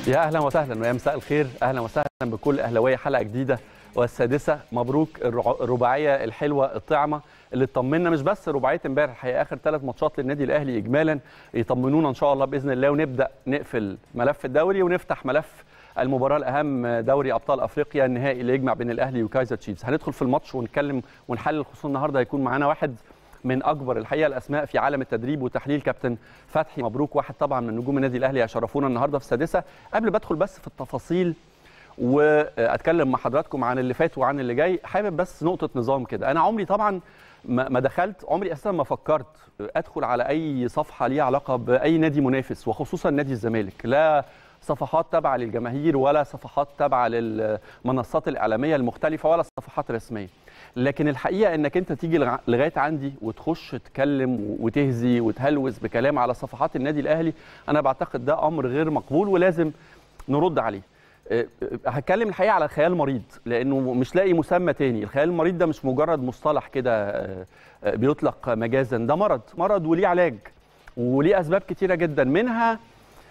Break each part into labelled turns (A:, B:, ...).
A: يا اهلا وسهلا ويا مساء الخير اهلا وسهلا بكل اهلاويه حلقه جديده والسادسه مبروك الرع- الرباعيه الحلوه الطعمه اللي اطمنا مش بس رباعيه امبارح الحقيقه اخر ثلاث ماتشات للنادي الاهلي اجمالا يطمنونا ان شاء الله باذن الله ونبدا نقفل ملف الدوري ونفتح ملف المباراه الاهم دوري ابطال افريقيا النهائي اللي يجمع بين الاهلي وكايزر تشيفز هندخل في الماتش ونتكلم ونحلل خصوصا النهارده هيكون معانا واحد من اكبر الحقيقه الاسماء في عالم التدريب وتحليل كابتن فتحي مبروك واحد طبعا من نجوم النادي الاهلي يشرفونا النهارده في السادسه قبل ما ادخل بس في التفاصيل واتكلم مع حضراتكم عن اللي فات وعن اللي جاي حابب بس نقطه نظام كده انا عمري طبعا ما ما دخلت عمري اساسا ما فكرت ادخل على اي صفحه ليها علاقه باي نادي منافس وخصوصا نادي الزمالك لا صفحات تابعه للجماهير ولا صفحات تابعه للمنصات الاعلاميه المختلفه ولا صفحات رسميه لكن الحقيقه انك انت تيجي لغا- لغايه عندي وتخش تتكلم وتهزي وتهلوس بكلام على صفحات النادي الاهلي انا بعتقد ده امر غير مقبول ولازم نرد عليه أه، أه، هتكلم الحقيقه على خيال مريض لانه مش لاقي مسمى تاني الخيال المريض ده مش مجرد مصطلح كده أه، أه، بيطلق مجازا ده مرض مرض وليه علاج وليه اسباب كتيره جدا منها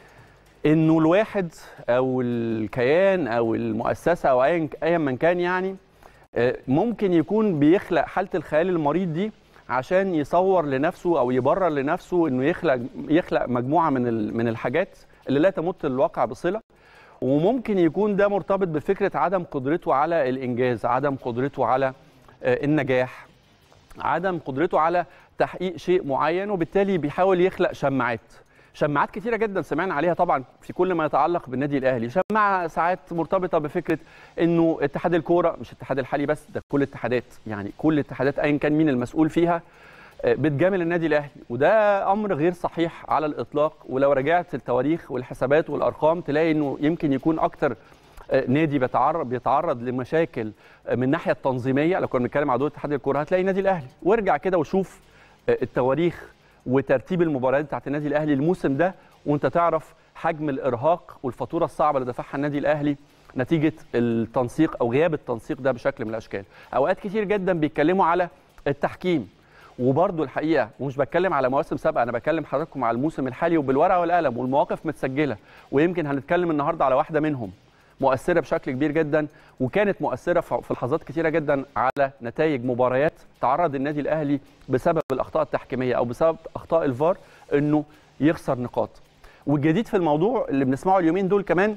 A: انه الواحد او الكيان او المؤسسه او ايا ايا من كان يعني آه، ممكن يكون بيخلق حاله الخيال المريض دي عشان يصور لنفسه او يبرر لنفسه انه يخلق يخلق مجموعه من ال- من الحاجات اللي لا تمت الواقع بصله وممكن يكون ده مرتبط بفكره عدم قدرته على الانجاز عدم قدرته على آه، النجاح عدم قدرته على تحقيق شيء معين وبالتالي بيحاول يخلق شماعات شماعات كتيرة جدا سمعنا عليها طبعا في كل ما يتعلق بالنادي الاهلي شماعه ساعات مرتبطه بفكره انه اتحاد الكوره مش الاتحاد الحالي بس ده كل الاتحادات يعني كل الاتحادات ايا كان مين المسؤول فيها آه، بتجامل النادي الاهلي وده امر غير صحيح على الاطلاق ولو رجعت التواريخ والحسابات والارقام تلاقي انه يمكن يكون اكتر آه، نادي بيتعرض بيتعرض لمشاكل آه، من الناحيه التنظيميه لو كنا بنتكلم على دور اتحاد الكوره هتلاقي النادي الاهلي وارجع كده وشوف آه، التواريخ وترتيب المباريات بتاعت النادي الاهلي الموسم ده وانت تعرف حجم الارهاق والفاتوره الصعبه اللي دفعها النادي الاهلي نتيجه التنسيق او غياب التنسيق ده بشكل من الاشكال اوقات كتير جدا بيتكلموا على التحكيم وبرضه الحقيقه ومش بتكلم على مواسم سابقه انا بكلم حضراتكم على الموسم الحالي وبالورقه والقلم والمواقف متسجله ويمكن هنتكلم النهارده على واحده منهم مؤثره بشكل كبير جدا وكانت مؤثره في في لحظات كتيره جدا على نتائج مباريات تعرض النادي الاهلي بسبب الاخطاء التحكيميه او بسبب اخطاء الفار انه يخسر نقاط والجديد في الموضوع اللي بنسمعه اليومين دول كمان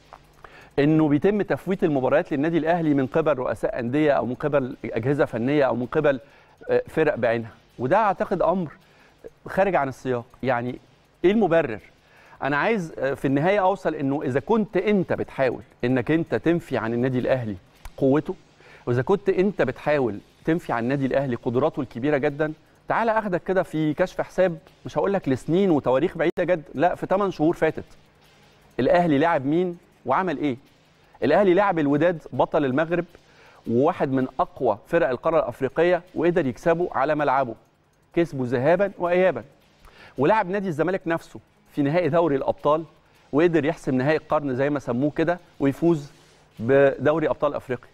A: انه بيتم تفويت المباريات للنادي الاهلي من قبل رؤساء انديه او من قبل اجهزه فنيه او من قبل آه، فرق بعينها وده اعتقد امر خارج عن السياق يعني ايه المبرر انا عايز آه، في النهايه اوصل انه اذا كنت انت بتحاول انك انت تنفي عن النادي الاهلي قوته واذا كنت انت بتحاول تنفي عن النادي الاهلي قدراته الكبيره جدا تعالى اخدك كده في كشف حساب مش هقول لك لسنين وتواريخ بعيده جدا لا في 8 شهور فاتت الاهلي لعب مين وعمل ايه الاهلي لعب الوداد بطل المغرب وواحد من اقوى فرق القاره الافريقيه وقدر يكسبه على ملعبه كسبه ذهابا وايابا ولعب نادي الزمالك نفسه في نهائي دوري الابطال وقدر يحسم نهائي القرن زي ما سموه كده ويفوز بدوري ابطال افريقيا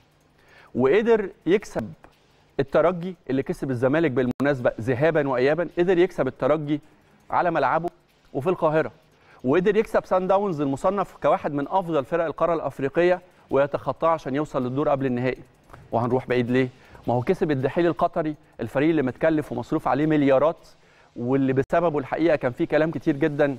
A: وقدر يكسب الترجي اللي كسب الزمالك بالمناسبه ذهابا وايابا قدر يكسب الترجي على ملعبه وفي القاهره وقدر يكسب سان داونز المصنف كواحد من افضل فرق القاره الافريقيه ويتخطاه عشان يوصل للدور قبل النهائي وهنروح بعيد ليه ما هو كسب الدحيل القطري الفريق اللي متكلف ومصروف عليه مليارات واللي بسببه الحقيقه كان فيه كلام كتير جدا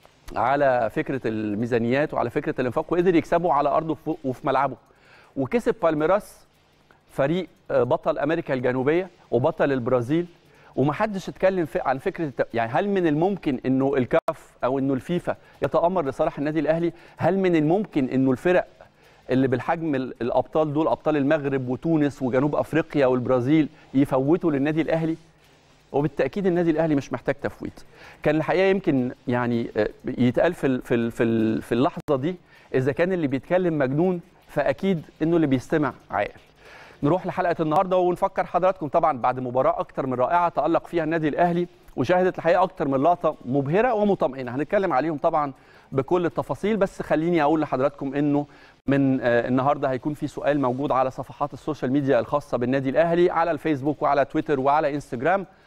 A: على فكره الميزانيات وعلى فكره الانفاق وقدر يكسبه على ارضه وفي- وفي ملعبه وكسب بالميراس فريق آه، بطل امريكا الجنوبيه وبطل البرازيل ومحدش اتكلم في عن فكره الت- يعني هل من الممكن انه الكاف او انه الفيفا يتامر لصالح النادي الاهلي هل من الممكن انه الفرق اللي بالحجم ال- الابطال دول ابطال المغرب وتونس وجنوب افريقيا والبرازيل يفوتوا للنادي الاهلي وبالتاكيد النادي الاهلي مش محتاج تفويت كان الحقيقه يمكن يعني آه، يتقال في ال- في ال- في ال- في اللحظه دي اذا كان اللي بيتكلم مجنون فاكيد انه اللي بيستمع عاقل نروح لحلقه النهارده ونفكر حضراتكم طبعا بعد مباراه اكتر من رائعه تالق فيها النادي الاهلي وشهدت الحقيقه اكتر من لقطه مبهره ومطمئنه هنتكلم عليهم طبعا بكل التفاصيل بس خليني اقول لحضراتكم انه من آه، النهارده هيكون في سؤال موجود على صفحات السوشيال ميديا الخاصه بالنادي الاهلي على الفيسبوك وعلى تويتر وعلى انستجرام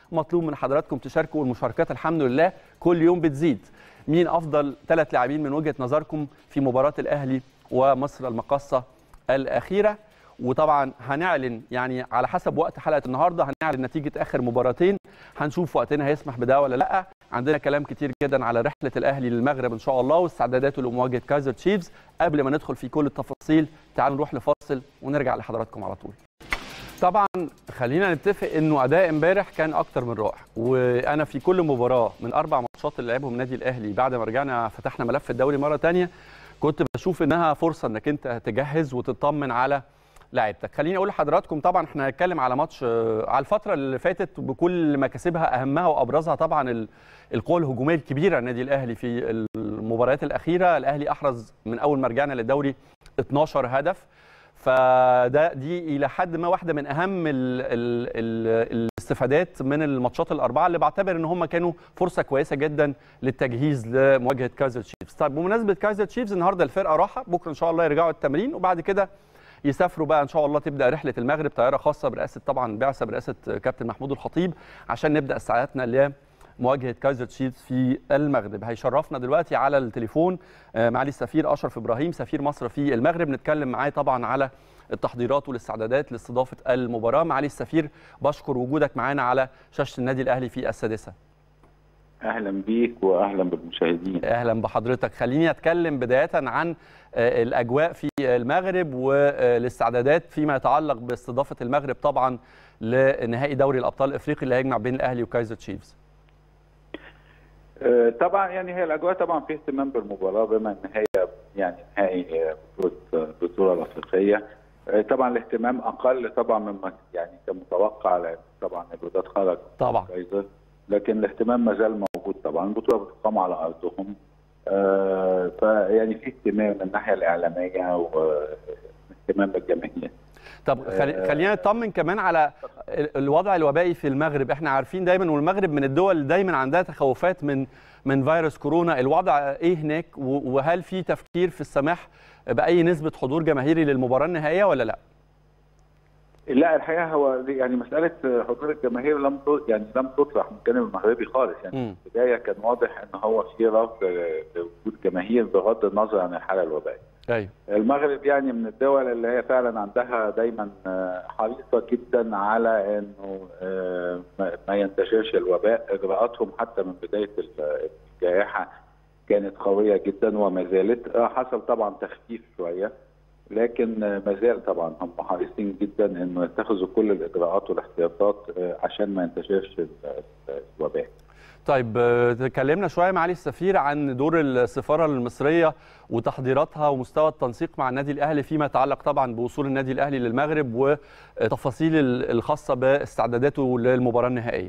A: مطلوب من حضراتكم تشاركوا والمشاركات الحمد لله كل يوم بتزيد مين افضل ثلاث لاعبين من وجهه نظركم في مباراه الاهلي ومصر المقاصه الاخيره وطبعا هنعلن يعني على حسب وقت حلقه النهارده هنعلن نتيجه اخر مباراتين هنشوف وقتنا هيسمح بده ولا لا عندنا كلام كتير جدا على رحله الاهلي للمغرب ان شاء الله واستعداداته لمواجهه كايزر تشيفز قبل ما ندخل في كل التفاصيل تعالوا نروح لفاصل ونرجع لحضراتكم على طول طبعا خلينا نتفق انه اداء امبارح كان اكتر من رائع وانا في كل مباراه من اربع ماتشات اللي لعبهم النادي الاهلي بعد ما رجعنا فتحنا ملف الدوري مره ثانيه كنت بشوف انها فرصه انك انت تجهز وتطمن على لعيبتك خليني اقول لحضراتكم طبعا احنا هنتكلم على ماتش على الفتره اللي فاتت بكل مكاسبها اهمها وابرزها طبعا القوه الهجوميه الكبيره النادي الاهلي في المباريات الاخيره الاهلي احرز من اول ما رجعنا للدوري 12 هدف فده دي الى حد ما واحده من اهم ال ال ال الاستفادات من الماتشات الاربعه اللي بعتبر ان هم كانوا فرصه كويسه جدا للتجهيز لمواجهه كايزر تشيفز طيب بمناسبه كايزر تشيفز النهارده الفرقه راحه بكره ان شاء الله يرجعوا التمرين وبعد كده يسافروا بقى ان شاء الله تبدا رحله المغرب طياره خاصه برئاسه طبعا بعثه برئاسه كابتن محمود الخطيب عشان نبدا استعداداتنا لمواجهه كايزر تشيفز في المغرب هيشرفنا دلوقتي على التليفون معالي السفير اشرف ابراهيم سفير مصر في المغرب نتكلم معاه طبعا على التحضيرات والاستعدادات لاستضافه المباراه معالي السفير بشكر وجودك معانا على شاشه النادي الاهلي في السادسه
B: اهلا بيك واهلا بالمشاهدين
A: اهلا بحضرتك خليني اتكلم بدايه عن الاجواء في المغرب والاستعدادات فيما يتعلق باستضافه المغرب طبعا لنهائي دوري الابطال الافريقي اللي هيجمع بين الاهلي وكايزر تشيفز
B: طبعا يعني هي الاجواء طبعا في اهتمام بالمباراه بما ان هي يعني نهائي بطوله البطوله الافريقيه طبعا الاهتمام اقل طبعا مما يعني كان متوقع لان طبعا الوداد خرج
A: طبعا
B: كايزر لكن الاهتمام ما زال موجود طبعا البطوله بتقام على ارضهم آه فيعني في اهتمام من الناحيه الاعلاميه واهتمام بالجماهير
A: طب خلينا نطمن كمان على الوضع الوبائي في المغرب احنا عارفين دايما والمغرب من الدول اللي دايما عندها تخوفات من من فيروس كورونا الوضع ايه هناك وهل في تفكير في السماح باي نسبه حضور جماهيري للمباراه النهائيه ولا لا
B: لا الحقيقه هو يعني مساله حضور الجماهير لم يعني لم تطرح من الجانب المغربي خالص يعني في البدايه كان واضح ان هو في رفض لوجود جماهير بغض النظر عن الحاله الوبائيه.
A: ايوه
B: المغرب يعني من الدول اللي هي فعلا عندها دايما حريصه جدا على انه ما ينتشرش الوباء اجراءاتهم حتى من بدايه الجائحه كانت قويه جدا وما زالت حصل طبعا تخفيف شويه لكن ما زال طبعا هم حريصين جدا انه يتخذوا كل الاجراءات والاحتياطات عشان ما ينتشرش الوباء.
A: طيب تكلمنا شويه معالي السفير عن دور السفاره المصريه وتحضيراتها ومستوى التنسيق مع النادي الاهلي فيما يتعلق طبعا بوصول النادي الاهلي للمغرب وتفاصيل الخاصه باستعداداته للمباراه النهائيه.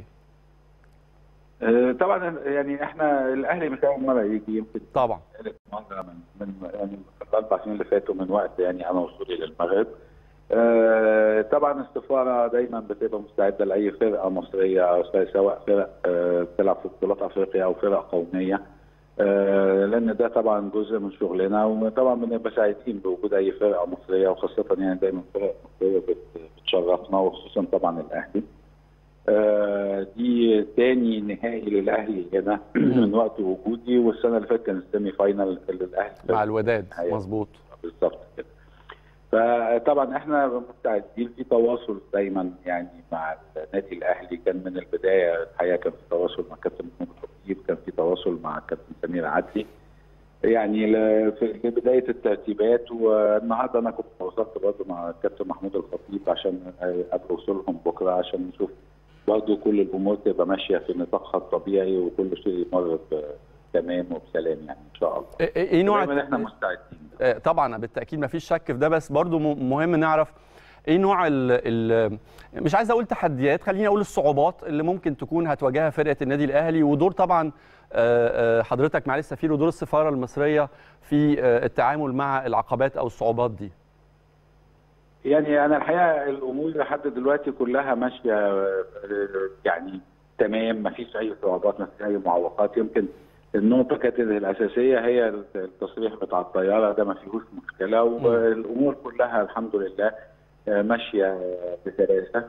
B: طبعا يعني احنا الاهلي مش اول مره يجي يمكن
A: طبعا
B: مره من من يعني الاربع سنين اللي فاتوا من وقت يعني انا وصولي للمغرب آه طبعا السفاره دايما بتبقى مستعده لاي فرقه مصريه سواء فرق آه بتلعب في بطولات افريقيا او فرق قوميه آه لان ده طبعا جزء من شغلنا وطبعا بنبقى سعيدين بوجود اي فرقه مصريه وخاصه يعني دايما فرق مصريه بتشرفنا وخصوصا طبعا الاهلي. آه دي تاني نهائي للاهلي هنا من وقت وجودي والسنه اللي فاتت كان السيمي فاينل للاهلي
A: مع الوداد مظبوط
B: بالظبط كده فطبعا احنا مستعدين في تواصل دايما يعني مع النادي الاهلي كان من البدايه الحقيقه كان في تواصل مع كابتن محمود الخطيب كان في تواصل مع كابتن سمير عدلي يعني في بدايه الترتيبات والنهارده انا كنت تواصلت برضه مع الكابتن محمود الخطيب عشان قبل وصولهم بكره عشان نشوف برضه كل الامور تبقى ماشيه في نطاقها الطبيعي وكل شيء يمر تمام وبسلام يعني ان شاء الله.
A: ايه نوع
B: احنا مستعدين
A: طبعا بالتاكيد ما فيش شك في ده بس برضه مهم نعرف ايه نوع ال ال مش عايز اقول تحديات خليني اقول الصعوبات اللي ممكن تكون هتواجهها فرقه النادي الاهلي ودور طبعا حضرتك معالي السفير ودور السفاره المصريه في التعامل مع العقبات او الصعوبات دي.
B: يعني انا الحقيقه الامور لحد دلوقتي كلها ماشيه يعني تمام ما فيش اي صعوبات ما فيش اي معوقات يمكن النقطه كانت الاساسيه هي التصريح بتاع الطياره ده ما فيهوش مشكله والامور كلها الحمد لله ماشيه بسلاسه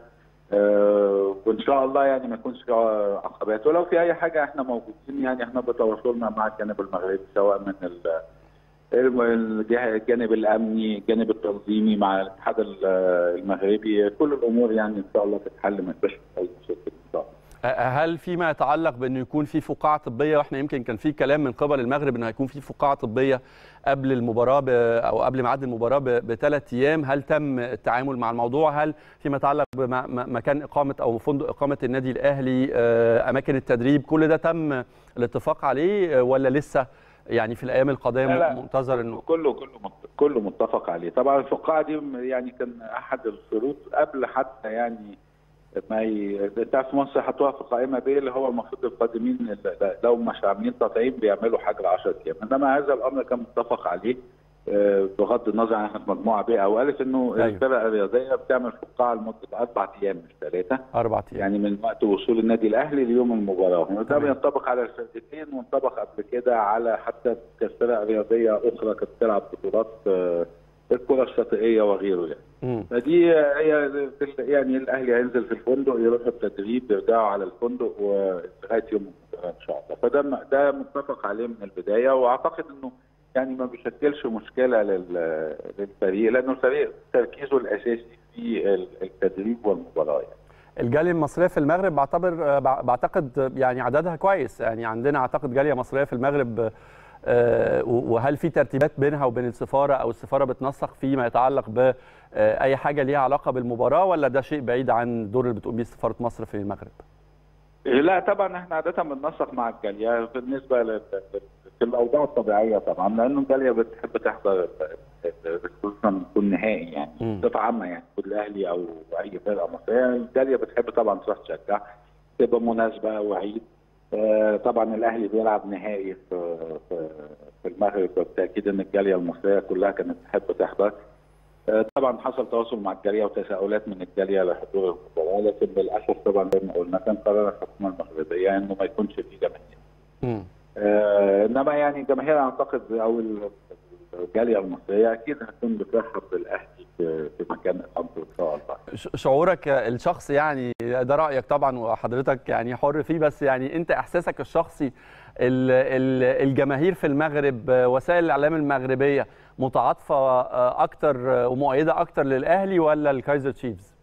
B: آه، وان شاء الله يعني ما يكونش في عقبات ولو في اي حاجه احنا موجودين يعني احنا بتواصلنا مع الجانب المغربي سواء من ال- الم- الجه- الجانب الامني الجانب التنظيمي مع الاتحاد ال- المغربي كل الامور يعني ان شاء الله تتحل ما يبقاش في اي مشاكل ان شاء الله
A: هل فيما يتعلق بانه يكون في فقاعه طبيه واحنا يمكن كان في كلام من قبل المغرب انه هيكون في فقاعه طبيه قبل المباراه ب... او قبل ميعاد المباراه بثلاث ايام هل تم التعامل مع الموضوع هل فيما يتعلق بمكان اقامه او فندق اقامه النادي الاهلي آه، اماكن التدريب كل ده تم الاتفاق عليه آه، ولا لسه يعني في الايام القادمه
B: لا، لا.
A: منتظر انه
B: كله كله مت- كله متفق عليه طبعا الفقاعه دي يعني كان احد الشروط قبل حتى يعني ما ي... انت في مصر حطوها في قائمه ب اللي هو المفروض القادمين اللي لو مش عاملين تطعيم بيعملوا حجر 10 ايام انما هذا الامر كان متفق عليه آه، بغض النظر عن احنا في مجموعه ب او الف انه
A: أيوة.
B: الفرق الرياضيه بتعمل فقاعه لمده اربع ايام مش ثلاثه
A: اربع ايام
B: يعني من وقت وصول النادي الاهلي ليوم المباراه وده
A: تمام.
B: بينطبق على الفرقتين وانطبق قبل كده على حتى فرق رياضيه اخرى كانت بتلعب بطولات آه، الكره الشاطئيه وغيره يعني
A: مم.
B: فدي هي يعني الاهلي هينزل في الفندق يروح التدريب يرجعوا على الفندق ولغايه يوم المباراه ان شاء الله فده ده متفق عليه من البدايه واعتقد انه يعني ما بيشكلش مشكله لل- للفريق لانه الفريق تركيزه الاساسي في ال- التدريب والمباراه يعني.
A: الجاليه المصريه في المغرب بعتبر بع- بعتقد يعني عددها كويس يعني عندنا اعتقد جاليه مصريه في المغرب آه، وهل في ترتيبات بينها وبين السفاره او السفاره بتنسق فيما يتعلق باي حاجه ليها علاقه بالمباراه ولا ده شيء بعيد عن الدور اللي بتقوم بيه سفاره مصر في المغرب؟
B: لا طبعا احنا عاده بننسق مع الجاليه بالنسبه لل- لل- في الاوضاع الطبيعيه طبعا لانه الجاليه بتحب تحضر ال- ال- خصوصا يكون نهائي يعني
A: مم.
B: بصفه عامه يعني كل الاهلي او اي فرقه مصريه الجاليه بتحب طبعا تروح تشجع تبقى مناسبه وعيد آه، طبعا الاهلي بيلعب نهائي في في في المغرب بالتاكيد ان الجاليه المصريه كلها كانت تحب تحضر آه، طبعا حصل تواصل مع الجاليه وتساؤلات من الجاليه لحضور المباراه لكن للاسف طبعا زي ما قلنا كان قرار الحكومه المغربيه انه ما يكونش في جماهير
A: مم.
B: آه، انما يعني الجماهير اعتقد او ال- الجاليه المصريه اكيد هتكون بترحب بالاهلي في في مكان اقامته ان شاء الله
A: ش- شعورك الشخصي يعني ده رايك طبعا وحضرتك يعني حر فيه بس يعني انت احساسك الشخصي ال- ال- الجماهير في المغرب وسائل الاعلام المغربيه متعاطفه اكتر ومؤيده اكتر للاهلي ولا الكايزر تشيفز؟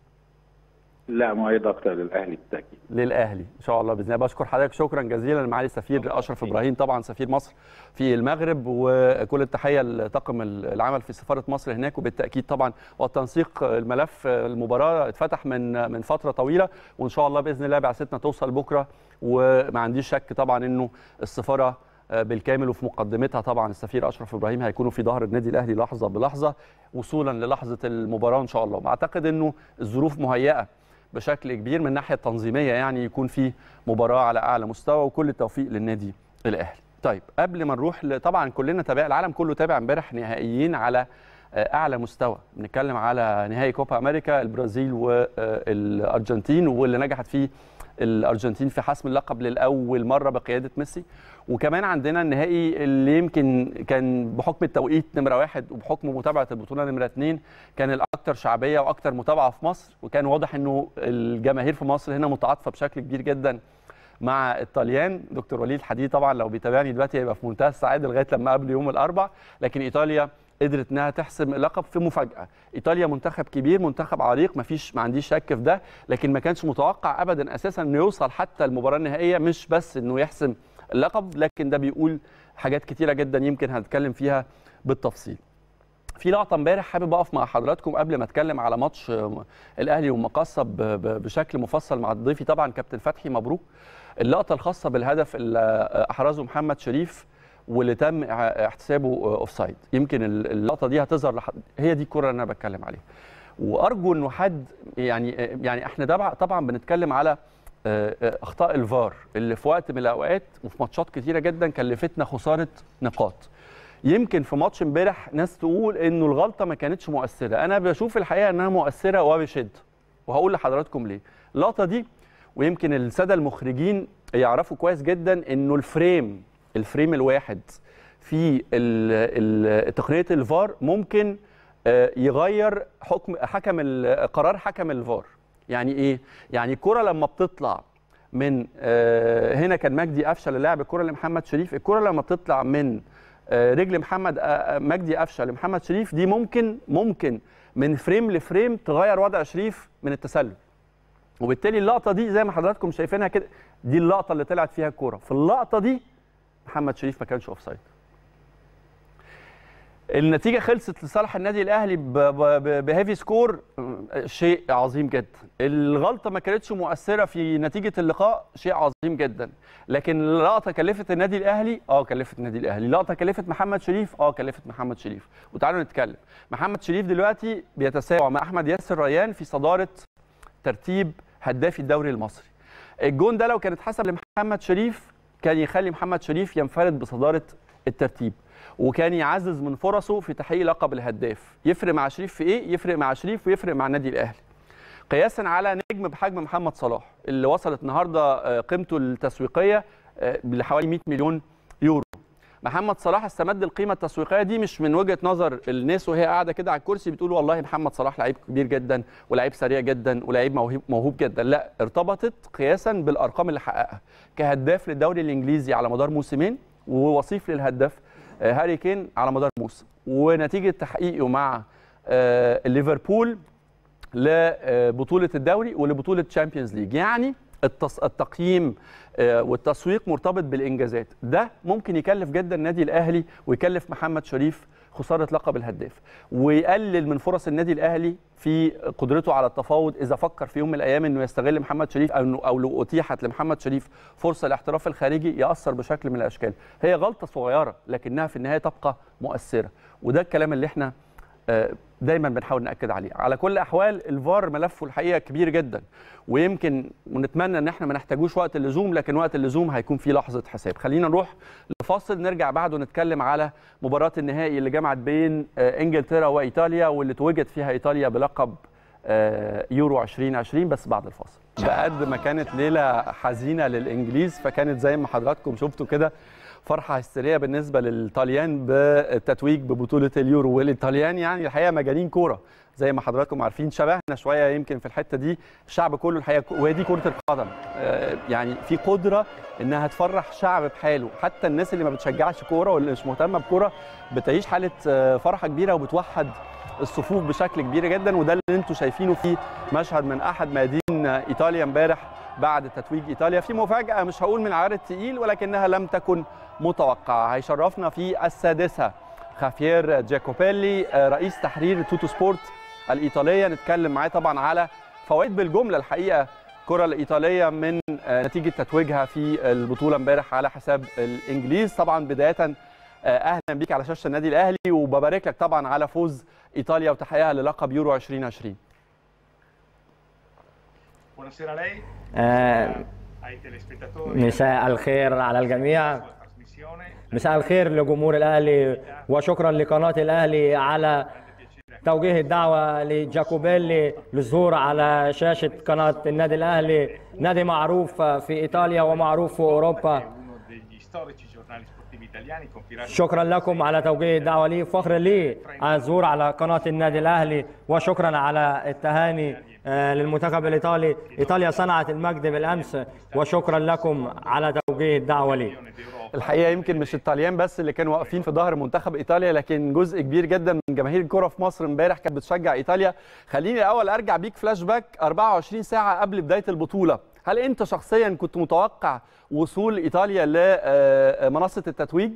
B: لا مؤيد اكتر للاهلي بالتاكيد
A: للاهلي ان شاء الله باذن الله بشكر حضرتك شكرا جزيلا معالي السفير اشرف ابراهيم طبعا سفير مصر في المغرب وكل التحيه لطاقم العمل في سفاره مصر هناك وبالتاكيد طبعا والتنسيق الملف المباراه اتفتح من من فتره طويله وان شاء الله باذن الله بعثتنا توصل بكره وما عنديش شك طبعا انه السفاره بالكامل وفي مقدمتها طبعا السفير اشرف ابراهيم هيكونوا في ظهر النادي الاهلي لحظه بلحظه وصولا للحظه المباراه ان شاء الله واعتقد انه الظروف مهيئه بشكل كبير من الناحيه التنظيميه يعني يكون في مباراه على اعلى مستوى وكل التوفيق للنادي الاهلي. طيب قبل ما نروح ل- طبعا كلنا تابع العالم كله تابع امبارح نهائيين على آه، اعلى مستوى بنتكلم على نهائي كوبا امريكا البرازيل والارجنتين واللي نجحت فيه الارجنتين في حسم اللقب لاول مره بقياده ميسي وكمان عندنا النهائي اللي يمكن كان بحكم التوقيت نمره واحد وبحكم متابعه البطوله نمره اثنين كان الاكثر شعبيه واكثر متابعه في مصر وكان واضح انه الجماهير في مصر هنا متعاطفه بشكل كبير جدا مع الطليان دكتور وليد الحديد طبعا لو بيتابعني دلوقتي هيبقى في منتهى السعاده لغايه لما قبل يوم الاربع لكن ايطاليا قدرت انها تحسم اللقب في مفاجاه ايطاليا منتخب كبير منتخب عريق ما فيش ما عنديش شك في ده لكن ما كانش متوقع ابدا اساسا انه يوصل حتى المباراه النهائيه مش بس انه يحسم اللقب لكن ده بيقول حاجات كتيره جدا يمكن هنتكلم فيها بالتفصيل في لقطه امبارح حابب اقف مع حضراتكم قبل ما اتكلم على ماتش آه، الاهلي والمقصه ب- ب- بشكل مفصل مع ضيفي طبعا كابتن فتحي مبروك اللقطه الخاصه بالهدف اللي آه، احرزه محمد شريف واللي تم اه- احتسابه آه، اوفسايد يمكن ال- اللقطه دي هتظهر لحد هي دي الكره اللي انا بتكلم عليها وارجو انه حد يعني آه، يعني احنا طبعا طبعا بنتكلم على آه، آه، اخطاء الفار اللي في وقت من الاوقات وفي ماتشات كتيره جدا كلفتنا خساره نقاط يمكن في ماتش امبارح ناس تقول انه الغلطه ما كانتش مؤثره انا بشوف الحقيقه انها مؤثره وبشده وهقول لحضراتكم ليه اللقطه دي ويمكن الساده المخرجين يعرفوا كويس جدا انه الفريم الفريم الواحد في ال- ال- تقنيه الفار ممكن آه، يغير حكم حكم ال- قرار حكم الفار يعني ايه يعني الكره لما بتطلع من آه، هنا كان مجدي قفشه اللي لعب الكره لمحمد شريف الكره لما بتطلع من آه، رجل محمد آه، آه، مجدي قفشه لمحمد شريف دي ممكن ممكن من فريم لفريم تغير وضع شريف من التسلل وبالتالي اللقطه دي زي ما حضراتكم شايفينها كده دي اللقطه اللي طلعت فيها الكوره في اللقطه دي محمد شريف ما كانش اوف سايد النتيجه خلصت لصالح النادي الاهلي ب- ب- ب- بهيفي سكور م، شيء عظيم جدا الغلطه ما كانتش مؤثره في نتيجه اللقاء شيء عظيم جدا لكن اللقطه كلفت النادي الاهلي اه كلفت النادي الاهلي اللقطه كلفت محمد شريف اه كلفت محمد شريف وتعالوا نتكلم محمد شريف دلوقتي بيتساوى مع احمد ياسر ريان في صداره ترتيب هدافي الدوري المصري الجون ده لو كان اتحسب لمحمد شريف كان يخلي محمد شريف ينفرد بصداره الترتيب وكان يعزز من فرصه في تحقيق لقب الهداف يفرق مع شريف في ايه يفرق مع شريف ويفرق مع النادي الاهلي قياسا على نجم بحجم محمد صلاح اللي وصلت النهارده آه، قيمته التسويقيه آه، لحوالي 100 مليون يورو محمد صلاح استمد القيمه التسويقيه دي مش من وجهه نظر الناس وهي قاعده كده على الكرسي بتقول والله محمد صلاح لعيب كبير جدا ولعيب سريع جدا ولعيب موهوب موهوب جدا لا ارتبطت قياسا بالارقام اللي حققها كهداف للدوري الانجليزي على مدار موسمين ووصيف للهداف آه، هاري كين على مدار موسم ونتيجه تحقيقه مع آه، ليفربول لبطوله الدوري ولبطوله تشامبيونز ليج يعني التص... التقييم آه، والتسويق مرتبط بالانجازات ده ممكن يكلف جدا النادي الاهلي ويكلف محمد شريف خساره لقب الهداف ويقلل من فرص النادي الاهلي في قدرته على التفاوض اذا فكر في يوم من الايام انه يستغل محمد شريف او إنه- او لو اتيحت لمحمد شريف فرصه الاحتراف الخارجي ياثر بشكل من الاشكال هي غلطه صغيره لكنها في النهايه تبقى مؤثره وده الكلام اللي احنا آه، دايما بنحاول ناكد عليه على كل الاحوال الفار ملفه الحقيقه كبير جدا ويمكن ونتمنى ان احنا ما نحتاجوش وقت اللزوم لكن وقت اللزوم هيكون في لحظه حساب خلينا نروح لفاصل نرجع بعده نتكلم على مباراه النهائي اللي جمعت بين آه، انجلترا وايطاليا واللي توجت فيها ايطاليا بلقب آه، يورو 2020 بس بعد الفاصل بقد ما كانت ليله حزينه للانجليز فكانت زي ما حضراتكم شفتوا كده فرحه هستيريه بالنسبه للطليان بالتتويج ببطوله اليورو والايطاليان يعني الحقيقه مجانين كوره زي ما حضراتكم عارفين شبهنا شويه يمكن في الحته دي الشعب كله الحقيقه وهي دي كره القدم آه، يعني في قدره انها تفرح شعب بحاله حتى الناس اللي ما بتشجعش كوره واللي مش مهتمه بكوره بتعيش حاله آه، فرحه كبيره وبتوحد الصفوف بشكل كبير جدا وده اللي انتم شايفينه في مشهد من احد ميادين ايطاليا امبارح بعد تتويج ايطاليا في مفاجاه مش هقول من العيار الثقيل ولكنها لم تكن متوقعه هيشرفنا في السادسه خافير جاكوبيلي آه، رئيس تحرير توتو سبورت الايطاليه نتكلم معاه طبعا على فوائد بالجمله الحقيقه الكره الايطاليه من آه، نتيجه تتويجها في البطوله امبارح على حساب الانجليز طبعا بدايه آه، اهلا بيك على شاشه النادي الاهلي وببارك لك طبعا على فوز ايطاليا وتحقيقها للقب يورو 2020
C: Buonasera a lei,
D: آه،
C: ai telespettatori,
D: مساء الخير على الجميع
C: alla trasmissione.
D: مساء الخير لجمهور الأهلي وشكرا لقناة الأهلي على توجيه الدعوة لجاكوبيلي للظهور على شاشة قناة النادي الأهلي نادي معروف في إيطاليا ومعروف في أوروبا
C: Uno degli storici giornali sportivi italiani compirà
D: شكرا لكم على توجيه الدعوة لي فخر لي على الظهور على قناة النادي الأهلي وشكرا على التهاني آه، للمنتخب الإيطالي إيطاليا صنعت المجد بالأمس وشكرا لكم على توجيه الدعوة لي
C: d'Europa.
A: الحقيقه يمكن مش الطليان بس اللي كانوا واقفين في ظهر منتخب ايطاليا لكن جزء كبير جدا من جماهير الكره في مصر امبارح كانت بتشجع ايطاليا خليني الاول ارجع بيك فلاش باك 24 ساعه قبل بدايه البطوله هل انت شخصيا كنت متوقع وصول ايطاليا لمنصه التتويج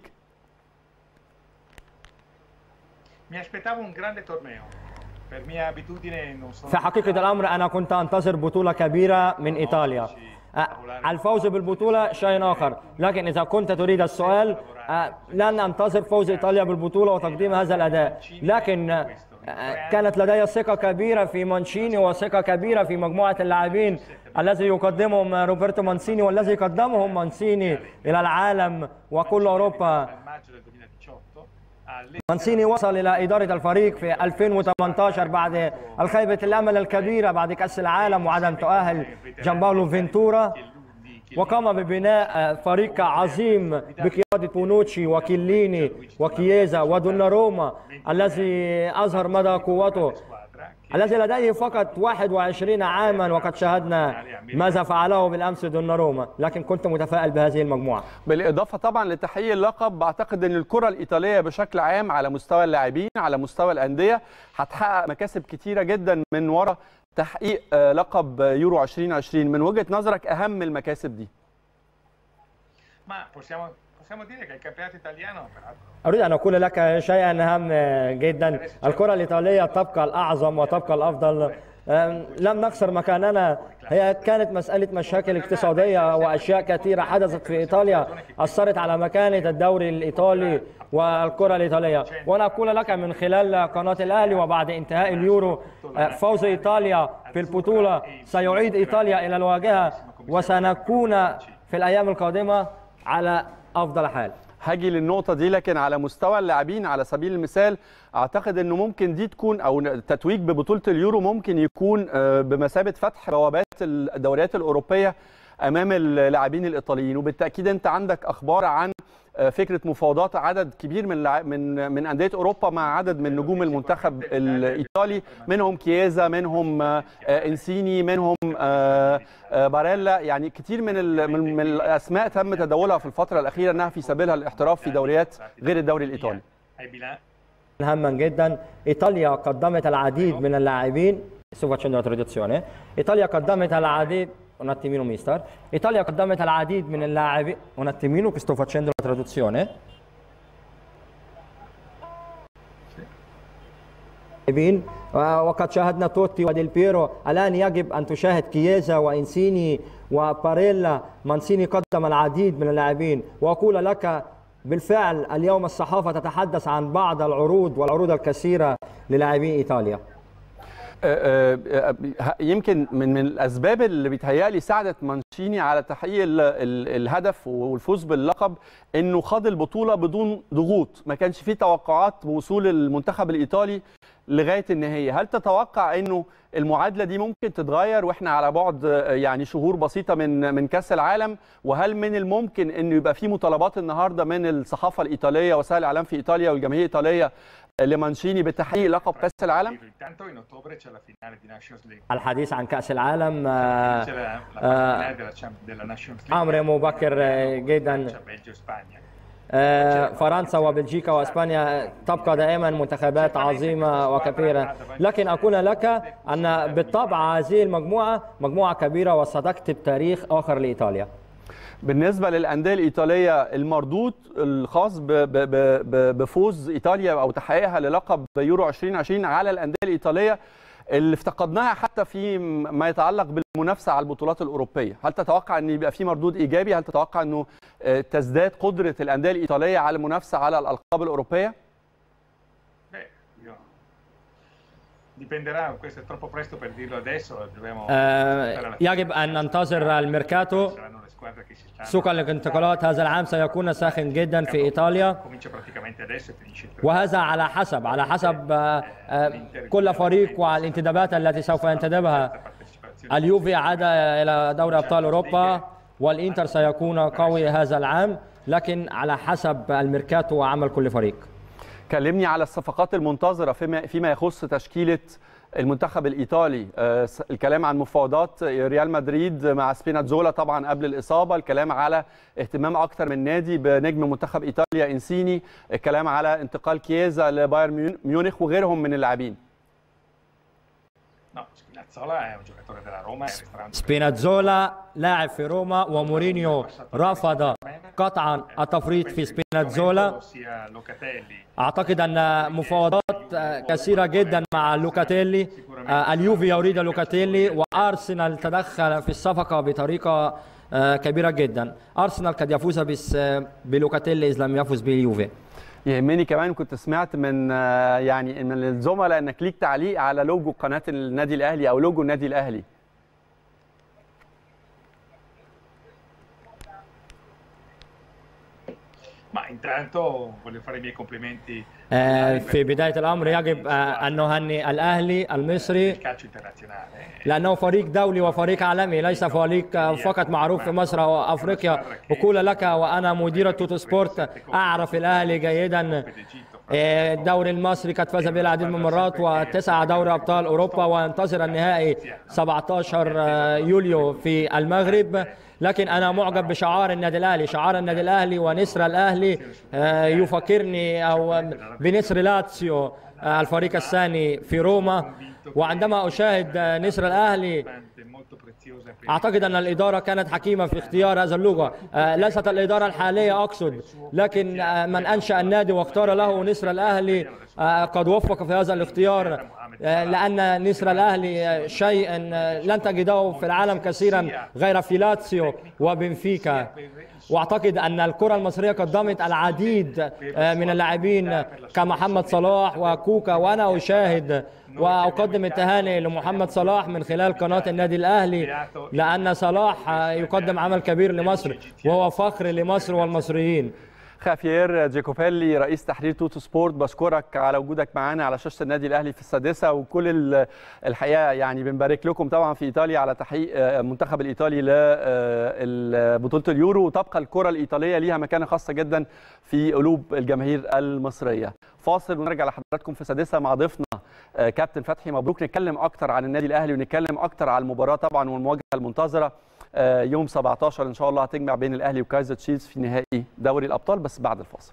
C: Mi aspettavo un grande torneo. Per mia abitudine non sono
D: في حقيقة الأمر أنا كنت أنتظر بطولة كبيرة من إيطاليا أه، الفوز بالبطولة شيء آخر لكن إذا كنت تريد السؤال أه، لن أنتظر فوز إيطاليا بالبطولة وتقديم هذا الأداء لكن أه، كانت لدي ثقة كبيرة في مانشيني وثقة كبيرة في مجموعة اللاعبين الذي يقدمهم روبرتو مانسيني والذي قدمهم مانسيني إلى العالم وكل أوروبا
C: dal maggio del 2018 alle
D: مانسيني وصل إلى إدارة الفريق في 2018 بعد الخيبة الأمل الكبيرة بعد كأس العالم وعدم تؤهل جامباولو فينتورا وقام ببناء فريق عظيم بقيادة بونوتشي وكيليني وكييزا ودوناروما الذي أظهر مدى قوته
C: squadra che
D: الذي لديه فقط 21 عاما وقد شاهدنا ماذا فعله بالامس دوناروما لكن كنت متفائل بهذه المجموعه
A: بالاضافه طبعا لتحقيق اللقب بعتقد ان الكره الايطاليه بشكل عام على مستوى اللاعبين على مستوى الانديه هتحقق مكاسب كتيره جدا من وراء تحقيق آه، لقب يورو 2020 من وجهه نظرك اهم المكاسب دي
C: Ma possiamo, possiamo dire che il campionato italiano, peraltro,
D: أريد أن أقول لك شيئا هام جدا الكرة الإيطالية تبقى الأعظم وتبقى الأفضل أم، لم نخسر مكاننا هي كانت مسألة مشاكل اقتصادية وأشياء كثيرة حدثت في إيطاليا أثرت على مكانة الدوري الإيطالي والكرة الإيطالية وأنا أقول لك من خلال قناة الأهلي وبعد انتهاء اليورو أه، فوز إيطاليا في البطولة سيعيد إيطاليا إلى الواجهة وسنكون في الأيام القادمة على أفضل حال
A: هاجي للنقطة دي لكن على مستوى اللاعبين على سبيل المثال أعتقد أنه ممكن دي تكون أو التتويج ببطولة اليورو ممكن يكون آه، بمثابة فتح بوابات الدوريات الأوروبية أمام اللاعبين الإيطاليين وبالتأكيد أنت عندك أخبار عن آه، فكرة مفاوضات عدد كبير من لاعب- من من أندية أوروبا مع عدد من نجوم المنتخب الإيطالي منهم كييزا منهم آه، آه، إنسيني منهم آه، آه، باريلا يعني كتير من ال- من من الأسماء تم تداولها في الفترة الأخيرة أنها في سبيلها الاحتراف في دوريات غير الدوري الإيطالي
C: ai bilanci
D: هاما جدا ايطاليا قدمت العديد من اللاعبين sto facendo la traduzione ايطاليا قدمت العديد un attimino mister ايطاليا قدمت العديد من اللاعبين un attimino che sto facendo la traduzione لاعبين وقد شاهدنا توتي وديل بيرو الان يجب ان تشاهد كييزا وانسيني وباريلا مانسيني قدم العديد من اللاعبين واقول لك بالفعل اليوم الصحافه تتحدث عن بعض العروض والعروض الكثيره للاعبين ايطاليا
A: آه، آه، آه، يمكن من من الاسباب اللي بيتهيألي ساعدت مانشيني على تحقيق ال- ال- الهدف والفوز باللقب انه خاض البطوله بدون ضغوط ما كانش فيه توقعات بوصول المنتخب الايطالي لغايه النهايه هل تتوقع انه المعادله دي ممكن تتغير واحنا على بعد آه، يعني شهور بسيطه من من كاس العالم وهل من الممكن انه يبقى في مطالبات النهارده من الصحافه الايطاليه وسائل الاعلام في ايطاليا والجماهير الايطاليه لمانشيني بتحقيق لقب كاس العالم
C: intanto in ottobre c'è la finale di Nations League
D: الحديث عن كاس العالم آه،
C: c'è la, la
D: آه،
C: finale della, Champ- della Nations League
D: امر مبكر آه، جدا
C: c'è Belgio e Spagna
D: آه، فرنسا وبلجيكا واسبانيا تبقى دائما منتخبات عظيمه وكبيره لكن اقول لك ان بالطبع هذه المجموعه مجموعه كبيره وستكتب تاريخ اخر لايطاليا
A: بالنسبه للانديه الايطاليه المردود الخاص ب- ب- ب- ب- بفوز ايطاليا او تحقيقها للقب يورو 2020 على الانديه الايطاليه اللي افتقدناها حتى في ما يتعلق بالمنافسه على البطولات الاوروبيه، هل تتوقع ان يبقى في مردود ايجابي؟ هل تتوقع انه آه، تزداد قدره الانديه الايطاليه على المنافسه على الالقاب الاوروبيه؟
C: Beh, io... dipenderà questo è troppo presto per dirlo adesso dobbiamo
D: آه،
C: aspettare alla fine.
D: يجب ان ننتظر الميركاتو
C: saranno le squadre che si stanno
D: سوق الانتقالات هذا العام سيكون ساخن جدا في ايطاليا
C: comincia praticamente adesso e finisce il
D: وهذا على حسب على حسب آه، آه، كل فريق والانتدابات التي سوف ينتدبها
C: partecipazione
D: اليوفي عاد الى دوري ابطال اوروبا والانتر سيكون قوي هذا العام لكن على حسب الميركاتو وعمل كل فريق
A: كلمني على الصفقات المنتظره فيما فيما يخص تشكيله المنتخب الايطالي آه، س- الكلام عن مفاوضات ريال مدريد مع سبيناتزولا طبعا قبل الاصابه الكلام على اهتمام اكتر من نادي بنجم منتخب ايطاليا انسيني الكلام على انتقال كييزا لبايرن ميون- ميونخ وغيرهم من اللاعبين
C: no Spinazzola è un giocatore della Roma e resterà un
D: سبيناتزولا لاعب في روما ومورينيو رفض قطعا التفريط في سبيناتزولا
C: sia Locatelli
D: اعتقد ان مفاوضات آه، كثيره جدا مع لوكاتيلي آه، اليوفي يريد لوكاتيلي وارسنال تدخل في الصفقه بطريقه آه، كبيره جدا ارسنال قد يفوز بس بلوكاتيلي اذا لم يفوز باليوفي
A: يهمني كمان كنت سمعت من آه، يعني من الزملاء انك ليك تعليق على لوجو قناه النادي الاهلي او لوجو النادي الاهلي
C: ma intanto voglio fare i miei complimenti
D: آه، في بدايه الامر يجب آه، ان نهنئ الاهلي المصري
C: al calcio internazionale
D: لانه فريق دولي وفريق عالمي ليس فريق آه، فقط معروف في مصر وافريقيا اقول لك وانا مدير توتو سبورت اعرف الاهلي جيدا الدوري المصري قد فاز به العديد من المرات وتسعة دوري ابطال اوروبا وينتظر النهائي 17 يوليو في المغرب لكن انا معجب بشعار النادي الاهلي شعار النادي الاهلي ونسر الاهلي يفكرني او بنسر لاتسيو الفريق الثاني في روما وعندما اشاهد نسر الاهلي اعتقد ان الاداره كانت حكيمه في اختيار هذا اللغه ليست الاداره الحاليه اقصد لكن من انشا النادي واختار له نسر الاهلي قد وفق في هذا الاختيار لان نسر الاهلي شيء لن تجده في العالم كثيرا غير في لاتسيو وبنفيكا واعتقد ان الكره المصريه قدمت العديد من اللاعبين كمحمد صلاح وكوكا وانا اشاهد واقدم التهاني لمحمد صلاح من خلال قناه النادي الاهلي لان صلاح يقدم عمل كبير لمصر وهو فخر لمصر والمصريين
A: خافير جيكوبيلي رئيس تحرير توتو سبورت بشكرك على وجودك معانا على شاشه النادي الاهلي في السادسه وكل الحقيقه يعني بنبارك لكم طبعا في ايطاليا على تحقيق المنتخب الايطالي لبطوله اليورو وتبقى الكره الايطاليه ليها مكانه خاصه جدا في قلوب الجماهير المصريه فاصل ونرجع لحضراتكم في السادسه مع ضيفنا كابتن فتحي مبروك نتكلم اكتر عن النادي الاهلي ونتكلم اكتر على المباراه طبعا والمواجهه المنتظره يوم 17 ان شاء الله هتجمع بين الاهلي وكايزر تشيفز في نهائي دوري الابطال بس بعد الفاصل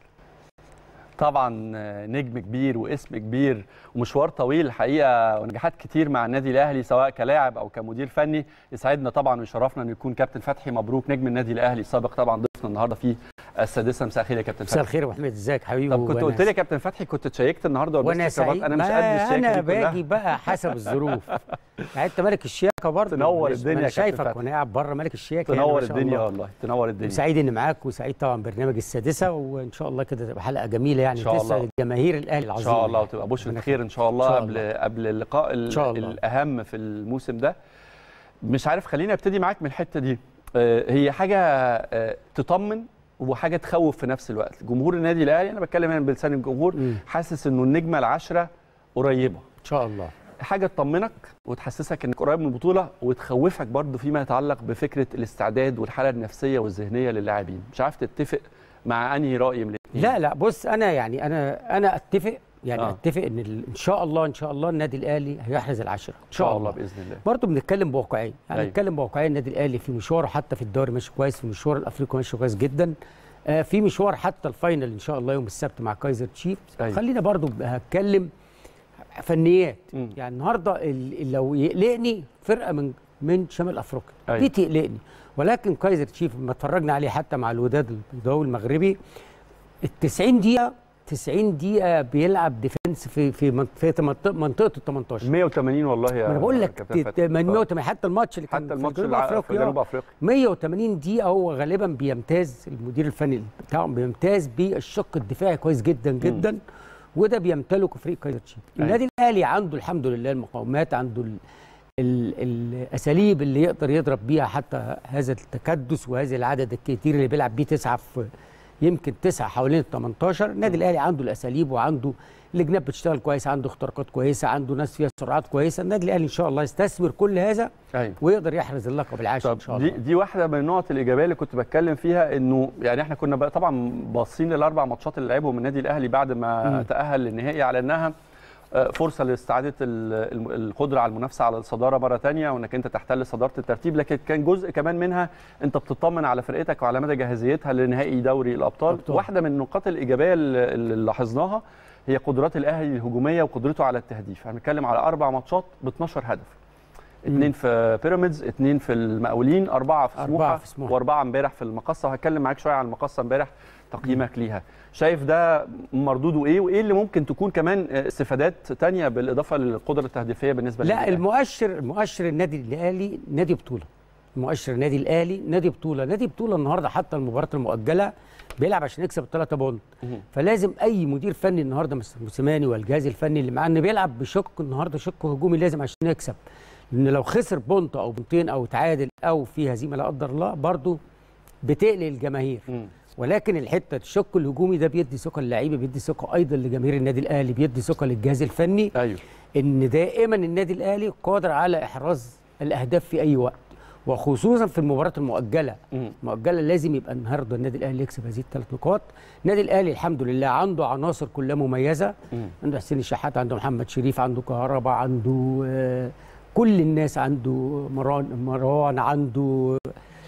A: طبعا نجم كبير واسم كبير ومشوار طويل الحقيقه ونجاحات كتير مع النادي الاهلي سواء كلاعب او كمدير فني يسعدنا طبعا ويشرفنا ان يكون كابتن فتحي مبروك نجم النادي الاهلي السابق طبعا ضيفنا النهارده في السادسه مساء الخير يا كابتن فتحي
E: مساء الخير يا ابو حميد ازيك حبيبي
A: طب كنت قلت لي يا كابتن فتحي كنت اتشيكت النهارده ولا
E: وانا سعيد
A: انا مش قد الشياكه
E: انا
A: دي كلها.
E: باجي بقى حسب الظروف يعني انت مالك الشياكه برضه
A: تنور
E: مش-
A: الدنيا
E: ما
A: يا
E: انا
A: كابتن
E: شايفك
A: فتحي.
E: وانا قاعد بره مالك الشياكه يعني
A: تنور
E: ما شاء
A: الدنيا
E: الله.
A: والله تنور الدنيا
E: سعيد اني معاك وسعيد طبعا برنامج السادسه وان شاء الله كده تبقى حلقه جميله يعني
A: إن شاء
E: تسعد
A: الله.
E: الجماهير الاهلي
A: ان
E: العظيم
A: شاء الله
E: يعني.
A: وتبقى بشرة
E: ربنا
A: خير ان شاء الله
E: إن شاء
A: قبل
E: الله.
A: قبل اللقاء ال-
E: إن شاء الله.
A: الاهم في الموسم ده مش عارف خليني ابتدي معاك من الحته دي آه، هي حاجه آه، تطمن وحاجه تخوف في نفس الوقت جمهور النادي الاهلي انا بتكلم هنا بلسان الجمهور
E: مم.
A: حاسس انه النجمه العشره قريبه
E: ان شاء الله
A: حاجه تطمنك وتحسسك انك قريب من البطوله وتخوفك برضو فيما يتعلق بفكره الاستعداد والحاله النفسيه والذهنيه للاعبين مش عارف تتفق مع انهي راي من الاثنين
E: لا لا بص انا يعني انا انا اتفق يعني
A: آه.
E: آه. اتفق ان ال- ان شاء الله ان شاء الله النادي الاهلي هيحرز العشره ان
A: ان شاء الله باذن الله
E: برضه بنتكلم بواقعيه يعني
A: أيوة.
E: نتكلم بواقعيه النادي الاهلي في مشواره حتى في الدوري ماشي كويس في مشوار الافريقي ماشي كويس جدا آه في مشوار حتى الفاينل ان شاء الله يوم السبت مع كايزر تشيفز
A: أيوة.
E: خلينا برضه هتكلم فنيات
A: مم.
E: يعني النهارده ال- لو يقلقني فرقه من من شمال افريقيا
A: أيوة.
E: دي تقلقني ولكن كايزر تشيف لما اتفرجنا عليه حتى مع الوداد البيضاوي المغربي ال 90 دقيقه 90 دقيقه بيلعب ديفنس في في منط- في منطقه منطقه ال 18
A: 180 والله يا
E: ما انا بقول لك
A: كابتن
E: تت-
A: فتحي.
E: من
A: آه.
E: 180 حتى الماتش اللي كان
A: حتى
E: في
A: الماتش
E: جنوب
A: الع- في
E: افريقيا
A: جنوب افريقيا
E: 180 دقيقة هو غالبا بيمتاز المدير الفني بتاعهم بيمتاز بالشق الدفاعي كويس جدا جدا وده بيمتلكه فريق كايزر تشيف
A: أيوة.
E: النادي الاهلي عنده الحمد لله المقاومات عنده ال ال الاساليب اللي يقدر يضرب بيها حتى هذا التكدس وهذا العدد الكتير اللي بيلعب بيه تسعه في يمكن تسعه حوالين ال 18 النادي الاهلي عنده الاساليب وعنده الجناب بتشتغل كويس عنده اختراقات كويسه عنده ناس فيها سرعات كويسه النادي الاهلي ان شاء الله يستثمر كل هذا
A: ايوه
E: ويقدر يحرز اللقب العاشر ان شاء
A: طب
E: الله
A: دي دي واحده من النقط الايجابيه اللي كنت بتكلم فيها انه يعني احنا كنا بقى طبعا باصين للاربع ماتشات اللي لعبهم النادي الاهلي بعد ما
E: مم.
A: تاهل للنهائي على انها آه، فرصه لاستعاده ال- الم- القدره على المنافسه على الصداره مره ثانيه وانك انت تحتل صداره الترتيب لكن كان جزء كمان منها انت بتطمن على فرقتك وعلى مدى جاهزيتها لنهائي دوري الابطال
E: أبطال.
A: واحده من النقاط الايجابيه اللي اللي لاحظناها هي قدرات الاهلي الهجوميه وقدرته على التهديف احنا بنتكلم على اربع ماتشات ب 12 هدف اثنين في بيراميدز اثنين في المقاولين اربعه في
E: أربعة
A: سموحه
E: في سموحة.
A: واربعه امبارح في المقصه وهتكلم معاك شويه عن المقصه امبارح تقييمك ليها شايف ده مردوده ايه وايه اللي ممكن تكون كمان استفادات تانية بالاضافه للقدره التهديفيه بالنسبه
E: لا
A: للنادي الأهلي؟
E: المؤشر المؤشر النادي الاهلي نادي بطوله مؤشر النادي الاهلي نادي بطوله نادي بطوله النهارده حتى المباراه المؤجله بيلعب عشان يكسب الثلاثه بونت
A: مهم.
E: فلازم اي مدير فني النهارده مستر موسيماني والجهاز الفني اللي معاه انه بيلعب بشق النهارده شق هجومي لازم عشان يكسب لان لو خسر بونت او بونتين او تعادل او في هزيمه لا قدر الله برضه بتقلق الجماهير
A: مم.
E: ولكن الحته الشق الهجومي ده بيدي ثقه للعيبه بيدي ثقه ايضا لجماهير النادي الاهلي بيدي ثقه للجهاز الفني
A: ايوه
E: ان دائما النادي الاهلي قادر على احراز الاهداف في اي وقت وخصوصا في المباريات المؤجله
A: مم.
E: مؤجله لازم يبقى النهارده النادي الاهلي يكسب هذه الثلاث نقاط النادي الاهلي الحمد لله عنده عناصر كلها مميزه
A: مم.
E: عنده حسين الشحات عنده محمد شريف عنده كهربا عنده آه، كل الناس عنده مروان مروان عنده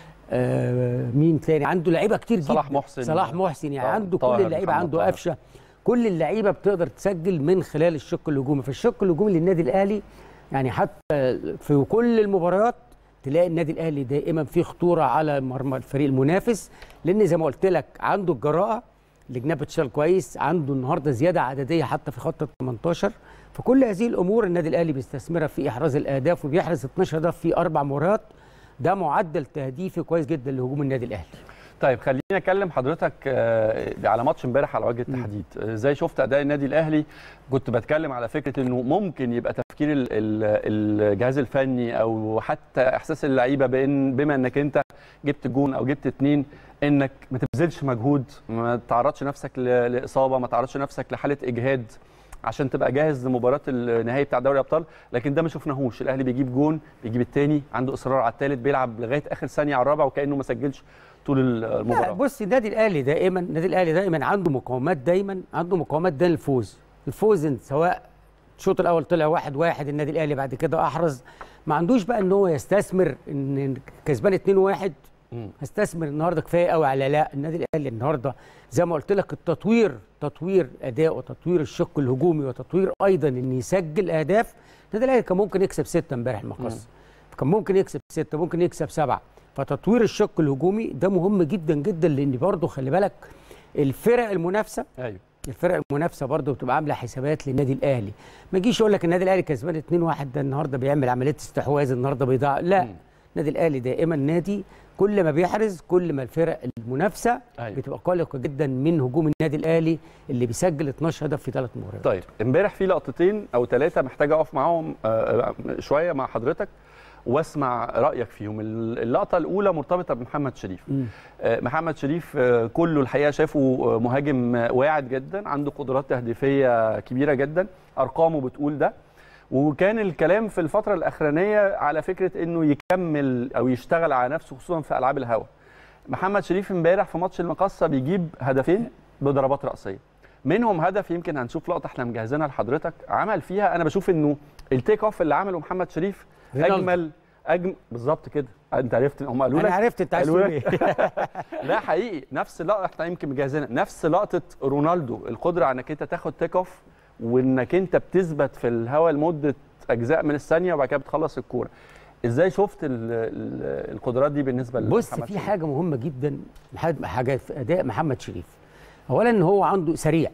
E: آه، مين تاني عنده لعيبه كتير جدا
A: صلاح محسن.
E: صلاح محسن يعني
A: طاهر-
E: عنده
A: طاهر
E: كل اللعيبه
A: محمد
E: عنده
A: طاهر.
E: قفشه كل اللعيبه بتقدر تسجل من خلال الشق الهجومي فالشق الهجومي للنادي الاهلي يعني حتى في كل المباريات تلاقي النادي الاهلي دائما في خطوره على مرمى الفريق المنافس لان زي ما قلت لك عنده الجراءه الجناب بتشتغل كويس عنده النهارده زياده عدديه حتى في خط ال 18 فكل هذه الامور النادي الاهلي بيستثمرها في احراز الاهداف وبيحرز 12 هدف في اربع مباريات ده معدل تهديفي كويس جدا لهجوم النادي الاهلي
A: طيب خليني اكلم حضرتك آه، على ماتش امبارح على وجه التحديد آه، ازاي شفت اداء النادي الاهلي كنت بتكلم على فكره انه ممكن يبقى تفكير ال- ال- الجهاز الفني او حتى احساس اللعيبه بان بما انك انت جبت جون او جبت اتنين انك ما تبذلش مجهود ما تعرضش نفسك ل- لاصابه ما تعرضش نفسك لحاله اجهاد عشان تبقى جاهز لمباراه النهائي بتاع دوري الابطال لكن ده ما شفناهوش الاهلي بيجيب جون بيجيب الثاني عنده اصرار على الثالث بيلعب لغايه اخر ثانيه على الرابع وكانه ما سجلش طول
E: لا
A: المباراه
E: بص النادي الاهلي دائما النادي الاهلي دائما عنده مقاومات دايما عنده مقاومات ده للفوز الفوز إن سواء الشوط الاول طلع واحد واحد النادي الاهلي بعد كده احرز ما عندوش بقى ان هو يستثمر ان كسبان 2 1
A: مم.
E: هستثمر النهارده كفايه قوي على لا النادي الاهلي النهارده زي ما قلت لك التطوير تطوير اداء وتطوير الشق الهجومي وتطوير ايضا ان يسجل اهداف النادي الاهلي كان ممكن يكسب سته امبارح المقص كان ممكن يكسب سته ممكن يكسب سبعه فتطوير الشق الهجومي ده مهم جدا جدا لان برضه خلي بالك الفرق المنافسه
A: ايوه
E: الفرق المنافسه برضه بتبقى عامله حسابات للنادي الاهلي ما يجيش يقول لك النادي الاهلي كسبان 2 1 ده النهارده بيعمل عمليه استحواذ النهارده بيضيع لا
A: مم.
E: النادي الاهلي دائما نادي كل ما بيحرز كل ما الفرق المنافسه
A: أيوة.
E: بتبقى قلقه جدا من هجوم النادي الاهلي اللي بيسجل 12 هدف في ثلاث مباريات
A: طيب امبارح في لقطتين او ثلاثه محتاج اقف معاهم آه، آه، شويه مع حضرتك واسمع رايك فيهم اللقطه الاولى مرتبطه بمحمد شريف
E: مم.
A: آه، محمد شريف آه، كله الحقيقه شافه آه، مهاجم آه، واعد جدا عنده قدرات تهديفيه كبيره جدا ارقامه بتقول ده وكان الكلام في الفتره الاخرانيه على فكره انه يكمل او يشتغل على نفسه خصوصا في العاب الهوا محمد شريف امبارح في ماتش المقصه بيجيب هدفين بضربات راسيه منهم هدف يمكن هنشوف لقطه احنا مجهزينها لحضرتك عمل فيها انا بشوف انه التيك اوف اللي عمله محمد شريف
E: رينالدو.
A: اجمل اجمل بالظبط كده انت عرفت هم قالوا لك
E: انا عرفت انت عايز
A: قالوا
E: تقول
A: لك.
E: ايه
A: لا حقيقي نفس اللقطه احنا يمكن مجهزينها نفس لقطه رونالدو القدره على انك انت تاخد تيك اوف وانك انت بتثبت في الهواء لمده اجزاء من الثانيه وبعد كده بتخلص الكوره ازاي شفت ال ال القدرات دي بالنسبه
E: بص
A: لمحمد
E: في
A: شريف؟
E: حاجه مهمه جدا حاجه حاجة في اداء محمد شريف اولا ان هو عنده سريع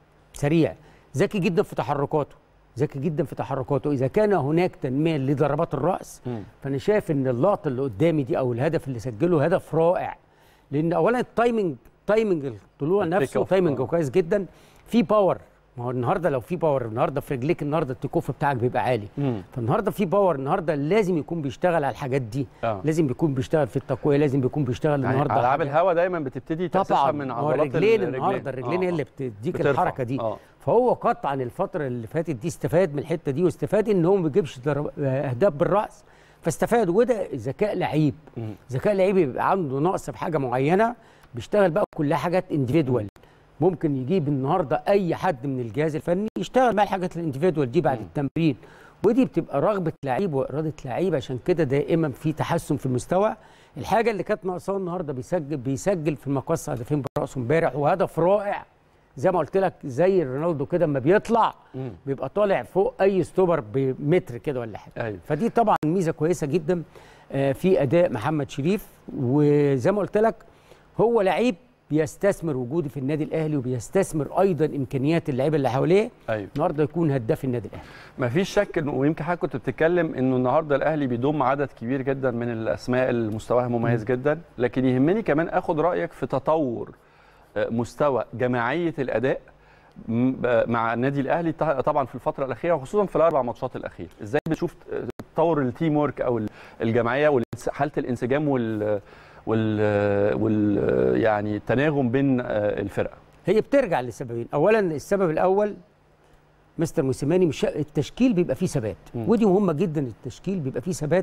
E: سريع ذكي جدا في تحركاته ذكي جدا في تحركاته اذا كان هناك تنميه لضربات الراس
A: مم.
E: فانا شايف ان اللقطه اللي قدامي دي او الهدف اللي سجله هدف رائع لان اولا التايمنج تايمنج الطلوع
A: التيك
E: نفسه
A: أوف،
E: تايمنج
A: آه.
E: كويس جدا في باور ما هو النهارده لو في باور النهارده في رجليك النهارده التيك اوف بتاعك بيبقى عالي
A: مم.
E: فالنهارده في باور النهارده لازم يكون بيشتغل على الحاجات دي
A: آه.
E: لازم يكون بيشتغل في التقويه لازم بيكون بيشتغل
A: يعني
E: النهارده
A: العاب
E: حاجات-
A: الهوا دايما بتبتدي تاسيسها
E: طبعا
A: من
E: ما هو
A: عضلات
E: الرجلين النهارده الرجلين هي
A: آه،
E: اللي
A: آه.
E: بتديك
A: بترفع.
E: الحركه دي
A: آه.
E: فهو قطعا الفتره اللي فاتت دي استفاد من الحته دي واستفاد ان هو ما بيجيبش ضرب- اهداف بالراس فاستفاد وده ذكاء لعيب
A: مم.
E: ذكاء لعيب يبقى عنده نقص في حاجه معينه بيشتغل بقى كلها حاجات انديفيدوال ممكن يجيب النهارده اي حد من الجهاز الفني يشتغل بقى الحاجات الانديفيدوال دي بعد
A: مم.
E: التمرين ودي بتبقى رغبه لعيب واراده لعيب عشان كده دائما في تحسن في المستوى الحاجه اللي كانت ناقصاه النهارده بيسجل بيسجل في المقص هدفين براسه امبارح وهدف رائع زي ما قلت لك زي رونالدو كده اما بيطلع
A: مم.
E: بيبقى طالع فوق اي ستوبر بمتر كده ولا حاجه
A: ايوه
E: فدي طبعا ميزه كويسه جدا آه، في اداء محمد شريف وزي ما قلت لك هو لعيب بيستثمر وجوده في النادي الاهلي وبيستثمر ايضا امكانيات اللعيبه اللي حواليه
A: ايوه
E: النهارده يكون هداف النادي الاهلي
A: ما فيش شك انه ويمكن حضرتك كنت بتتكلم انه النهارده الاهلي بيضم عدد كبير جدا من الاسماء اللي مستواها مميز جدا لكن يهمني كمان اخد رايك في تطور آه، مستوى جماعيه الاداء م- ب- مع النادي الاهلي ط- طبعا في الفتره الاخيره وخصوصا في الاربع ماتشات الاخيره ازاي بتشوف آه، تطور التيم ورك او ال- الجماعيه وحاله الانسجام وال وال, وال يعني التناغم بين آه، الفرقه
E: هي بترجع لسببين اولا السبب الاول مستر موسيماني مش التشكيل بيبقى فيه ثبات
A: مم.
E: ودي مهمه جدا التشكيل بيبقى فيه ثبات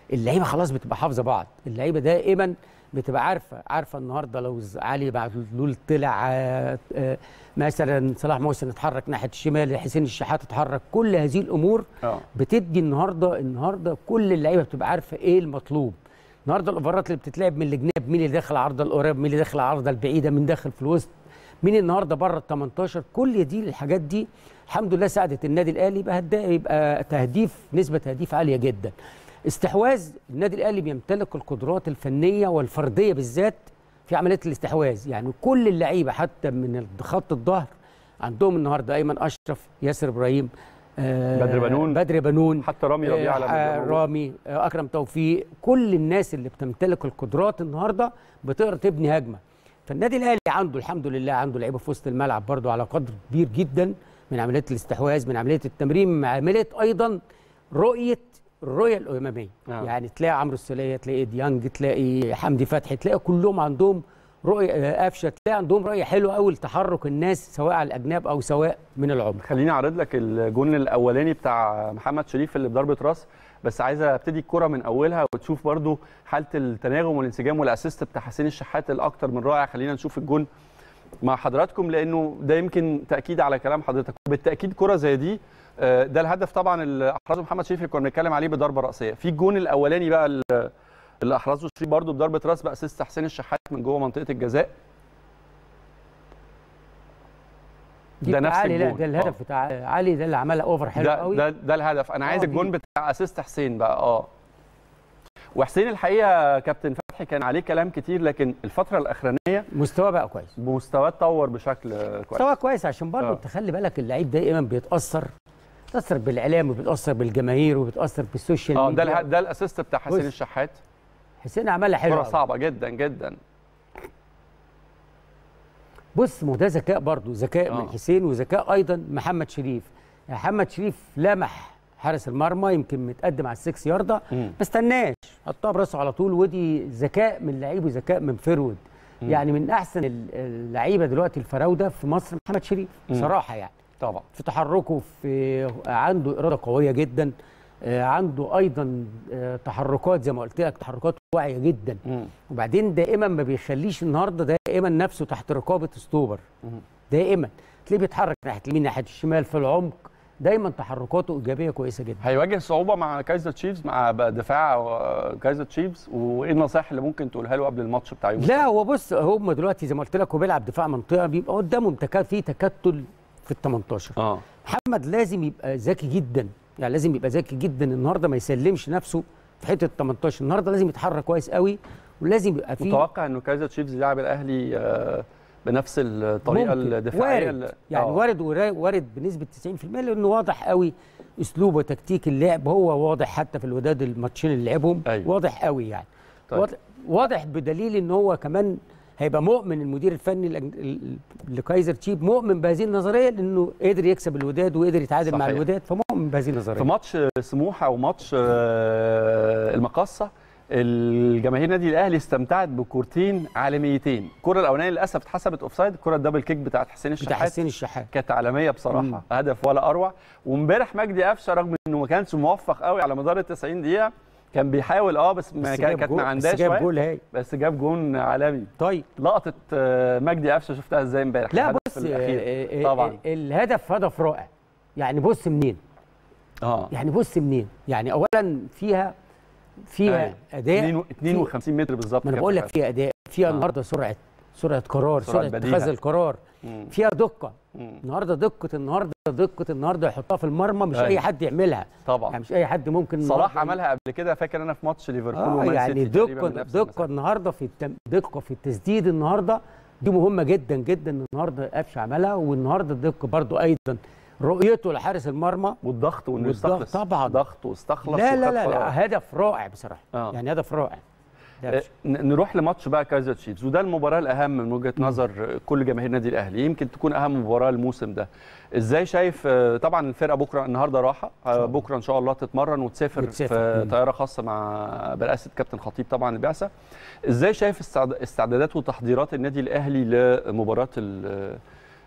E: اللعيبه خلاص بتبقى حافظه بعض اللعيبه دائما بتبقى عارفه عارفه النهارده لو ز- علي معلول طلع آه، آه، مثلا صلاح محسن اتحرك ناحيه الشمال حسين الشحات اتحرك كل هذه الامور
A: اه
E: بتدي النهارده النهارده كل اللعيبه بتبقى عارفه ايه المطلوب النهارده الاوفرات اللي بتتلعب من الجناب مين اللي داخل العارضه القريب مين اللي داخل العارضه البعيده مين داخل في الوسط مين النهارده بره ال 18 كل دي الحاجات دي الحمد لله ساعدت النادي الاهلي يبقى هدا- يبقى تهديف نسبه تهديف عاليه جدا استحواذ النادي الاهلي بيمتلك القدرات الفنيه والفرديه بالذات في عمليه الاستحواذ يعني كل اللعيبه حتى من خط الظهر عندهم النهارده ايمن اشرف ياسر ابراهيم آه،
A: بدر بنون.
E: بدر بنون
A: حتى رامي ربيعه لما
E: آه،
A: بيبقى
E: رامي آه، اكرم توفيق كل الناس اللي بتمتلك القدرات النهارده بتقدر تبني هجمه فالنادي الاهلي عنده الحمد لله عنده لعيبه في وسط الملعب برضه على قدر كبير جدا من عمليه الاستحواذ من عمليه التمرين من عمليه ايضا رؤيه الرؤيه الاماميه
A: آه.
E: يعني تلاقي عمرو السوليه تلاقي ديانج تلاقي حمدي فتحي تلاقي كلهم عندهم رؤيه آه، قفشه تلاقي عندهم رؤيه حلوه قوي لتحرك الناس سواء على الاجناب او سواء من العمر
A: خليني اعرض لك الجون الاولاني بتاع محمد شريف اللي بضربه راس بس عايز ابتدي الكره من اولها وتشوف برضو حاله التناغم والانسجام والاسيست بتاع حسين الشحات الاكتر من رائع خلينا نشوف الجون مع حضراتكم لانه ده يمكن تاكيد على كلام حضرتك بالتاكيد كره زي دي آه، ده الهدف طبعا اللي احرزه محمد شريف اللي كنا بنتكلم عليه بضربه راسيه في الجون الاولاني بقى اللي اللي احرزه شريف برضو بضربه راس باسيست حسين الشحات من جوه منطقه الجزاء
E: دي
A: ده
E: بتاع
A: نفس
E: علي لا
A: الجون.
E: ده الهدف بتاع علي ده اللي عملها اوفر حلو
A: ده
E: قوي
A: ده ده الهدف انا عايز
E: آه،
A: الجون
E: دي.
A: بتاع اسيست حسين بقى اه وحسين الحقيقه كابتن فتحي كان عليه كلام كتير لكن الفتره الاخرانيه
E: مستواه بقى كويس
A: مستواه اتطور بشكل كويس
E: مستواه كويس عشان برضه
A: آه.
E: تخلي بالك اللعيب دايما بيتاثر بيتاثر بالاعلام وبيتاثر بالجماهير وبيتاثر بالسوشيال
A: اه
E: ميديا
A: ده اله- ده الاسيست بتاع حسين
E: بص.
A: الشحات
E: حسين عملها حلو
A: كره
E: قوي.
A: صعبه جدا جدا
E: بص ما هو ده ذكاء برضه ذكاء
A: آه.
E: من حسين وذكاء ايضا محمد شريف يعني محمد شريف لمح حارس المرمى يمكن متقدم على السكس ياردة
A: مم.
E: ما استناش حطها براسه على طول ودي ذكاء من لعيب وذكاء من فرود يعني من احسن ال- اللعيبه دلوقتي الفراوده في مصر محمد شريف
A: مم.
E: بصراحه يعني
A: طبعا
E: في تحركه في عنده اراده قويه جدا آه، عنده ايضا آه، تحركات زي ما قلت لك تحركات واعيه جدا
A: مم.
E: وبعدين دائما ما بيخليش النهارده دائما نفسه تحت رقابه ستوبر
A: مم.
E: دائما تلاقيه بيتحرك ناحيه اليمين ناحيه الشمال في العمق دايما تحركاته ايجابيه كويسه جدا
A: هيواجه صعوبه مع كايزر تشيفز مع بقى دفاع آه، كايزر تشيفز وايه النصائح اللي ممكن تقولها له قبل الماتش بتاع يوم
E: لا هو بص هم دلوقتي زي ما قلت لك هو بيلعب دفاع منطقه بيبقى قدامهم تكا في تكتل في ال 18
A: اه
E: محمد لازم يبقى ذكي جدا يعني لازم يبقى ذكي جدا النهارده ما يسلمش نفسه في حته 18 النهارده لازم يتحرك كويس قوي ولازم يبقى في
A: متوقع انه كايزر تشيفز يلعب الاهلي آه، بنفس الطريقه
E: ممكن.
A: الدفاعيه
E: وارد
A: اللي-
E: يعني
A: آه.
E: وارد ورا- وارد بنسبه 90% لانه واضح قوي اسلوبه تكتيك اللعب هو واضح حتى في الوداد الماتشين اللي لعبهم
A: أيوة.
E: واضح قوي يعني
A: طيب.
E: واضح, واضح بدليل ان هو كمان هيبقى مؤمن المدير الفني الأج- ال- لكايزر تشيب مؤمن بهذه النظريه لانه قدر يكسب الوداد وقدر يتعادل مع
A: صحيح.
E: الوداد فمؤمن بهذه النظريه
A: في ماتش سموحه وماتش آه، المقصه الجماهير نادي الاهلي استمتعت بكورتين عالميتين الكره الاولانيه للاسف اتحسبت اوفسايد الكره الدبل كيك بتاعت حسين
E: بتاع
A: الشحات
E: حسين الشحات
A: كانت عالميه بصراحه
E: مم.
A: هدف ولا اروع وامبارح مجدي قفشه رغم انه ما كانش موفق قوي على مدار ال 90 دقيقه كان بيحاول اه بس, ما
E: بس
A: كان-
E: جاب
A: كانت
E: جول-
A: معنداه
E: بس جاب
A: شويه
E: جول هاي
A: بس جاب جون عالمي
E: طيب
A: لقطه آه، مجدي قفشه شفتها ازاي امبارح
E: لا
A: الهدف
E: بص
A: الأخير.
E: آه، آه،
A: طبعا
E: آه، الهدف هدف رائع يعني بص منين
A: اه
E: يعني بص منين يعني اولا فيها فيها
A: أيوة.
E: اداء
A: 52 متر بالظبط
E: ما انا
A: كابتن
E: بقول لك
A: حسن.
E: فيها اداء فيها
A: آه.
E: النهارده سرعه سرعه قرار
A: سرعة
E: سرعه
A: بديهة.
E: اتخاذ القرار
A: مم.
E: فيها دقه
A: مم.
E: النهارده دقه النهارده دقه النهارده يحطها في المرمى مش
A: أيوة.
E: اي حد يعملها
A: طبعا
E: يعني مش اي حد ممكن
A: صلاح
E: النهاردة-
A: عملها قبل كده فاكر انا في ماتش ليفربول
E: اه
A: ومان
E: يعني
A: سيتي تقريباً
E: دقه
A: من نفس
E: دقه
A: المسافة.
E: النهارده في التم... دقه في التسديد النهارده دي مهمه جدا جدا النهارده قفشه عملها والنهارده الدقه برضو ايضا رؤيته لحارس المرمى
A: والضغط وانه
E: والضغط
A: يستخلص
E: طبعا.
A: ضغط واستخلص
E: لا لا
A: وخد
E: لا,
A: قرار.
E: لا هدف رائع بصراحه
A: آه.
E: يعني هدف رائع
A: آه،
E: هدف.
A: ن- نروح لماتش بقى كايزر تشيفز وده المباراه الاهم من وجهه نظر كل جماهير النادي الاهلي يمكن تكون اهم مباراه الموسم ده ازاي شايف آه، طبعا الفرقه بكره النهارده راحه آه، بكره ان شاء الله تتمرن وتسافر
E: وتسافر.
A: في
E: مم.
A: طياره خاصه مع برئاسه كابتن خطيب طبعا البعثه ازاي شايف استعد- استعدادات وتحضيرات النادي الاهلي لمباراه ال-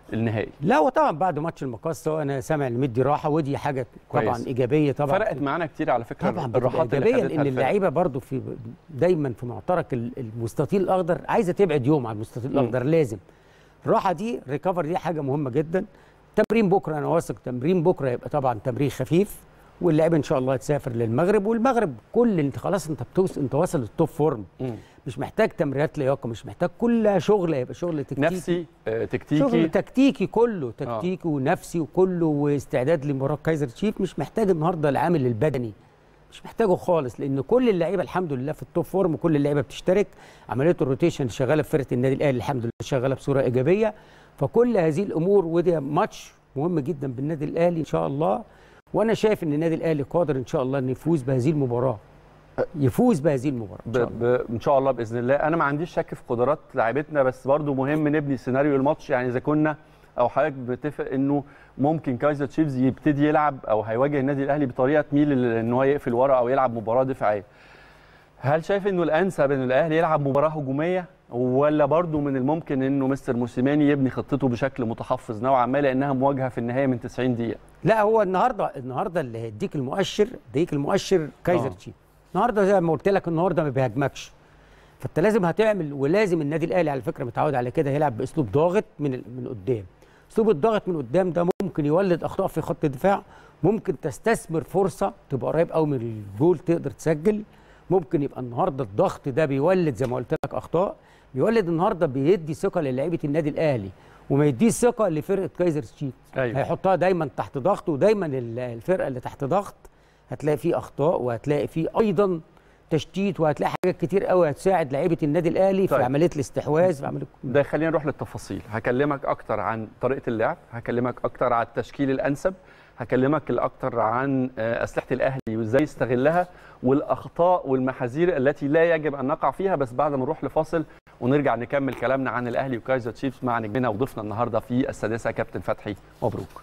A: النهائي
E: لا وطبعا بعد ماتش المقصه انا سامع ان مدي راحه ودي حاجه طبعا
A: كويس.
E: ايجابيه طبعا
A: فرقت معانا كتير على فكره
E: طبعا بتبقى
A: الراحات اللي
E: ايجابيه
A: خدتها
E: لان
A: الفرق.
E: اللعيبه برضو في دايما في معترك ال- المستطيل الاخضر عايزه تبعد يوم على المستطيل
A: مم.
E: الاخضر لازم الراحه دي ريكفر دي حاجه مهمه جدا تمرين بكره انا واثق تمرين بكره يبقى طبعا تمرين خفيف واللعيبه ان شاء الله تسافر للمغرب والمغرب كل انت خلاص انت بتوصل انت واصل للتوب فورم
A: مم.
E: مش محتاج تمرينات لياقه مش محتاج كلها شغل هيبقى شغل تكتيكي
A: نفسي آه،
E: شغل
A: تكتيكي
E: تكتيكي كله تكتيكي ونفسي وكله واستعداد لمباراه كايزر تشيف مش محتاج النهارده العامل البدني مش محتاجه خالص لان كل اللعيبه الحمد لله في التوب فورم وكل اللعيبه بتشترك عمليه الروتيشن اللي شغاله في فرقه النادي الاهلي الحمد لله شغاله بصوره ايجابيه فكل هذه الامور وده ماتش مهم جدا بالنادي الاهلي ان شاء الله وانا شايف ان النادي الاهلي قادر ان شاء الله انه يفوز بهذه المباراه يفوز بهذه المباراه ان
A: ب...
E: شاء الله
A: ب... ان شاء الله باذن الله انا ما عنديش شك في قدرات لاعيبتنا بس برضو مهم نبني سيناريو الماتش يعني اذا كنا او حضرتك بتتفق انه ممكن كايزر تشيفز يبتدي يلعب او هيواجه النادي الاهلي بطريقه تميل ان هو يقفل ورا او يلعب مباراه دفاعيه هل شايف انه الانسب ان الاهلي يلعب مباراه هجوميه ولا برضو من الممكن انه مستر موسيماني يبني خطته بشكل متحفظ نوعا ما لانها مواجهه في النهايه من 90 دقيقه
E: لا هو النهارده النهارده اللي هيديك المؤشر هيديك المؤشر كايزر
A: آه.
E: تشيف النهارده زي ما قلت لك النهارده ما بيهاجمكش فانت لازم هتعمل ولازم النادي الاهلي على فكره متعود على كده هيلعب باسلوب ضاغط من ال- من قدام اسلوب الضغط من قدام ده ممكن يولد اخطاء في خط الدفاع ممكن تستثمر فرصه تبقى قريب قوي من الجول تقدر تسجل ممكن يبقى النهارده الضغط ده بيولد زي ما قلت لك اخطاء بيولد النهارده بيدي ثقه للاعيبه النادي الاهلي وما يديش ثقه لفرقه كايزر تشيف
A: أيوة.
E: هيحطها دايما تحت ضغط ودايما ال- الفرقه اللي تحت ضغط هتلاقي فيه اخطاء وهتلاقي فيه ايضا تشتيت وهتلاقي حاجات كتير قوي هتساعد لعيبه النادي الاهلي
A: طيب.
E: في عمليه الاستحواذ في عمليه
A: ده خلينا نروح للتفاصيل هكلمك اكتر عن طريقه اللعب هكلمك اكتر عن التشكيل الانسب هكلمك الاكتر عن آه، اسلحه الاهلي وازاي يستغلها والاخطاء والمحاذير التي لا يجب ان نقع فيها بس بعد ما نروح لفاصل ونرجع نكمل كلامنا عن الاهلي وكايزر تشيفز مع نجمنا وضيفنا النهارده في السادسه كابتن فتحي مبروك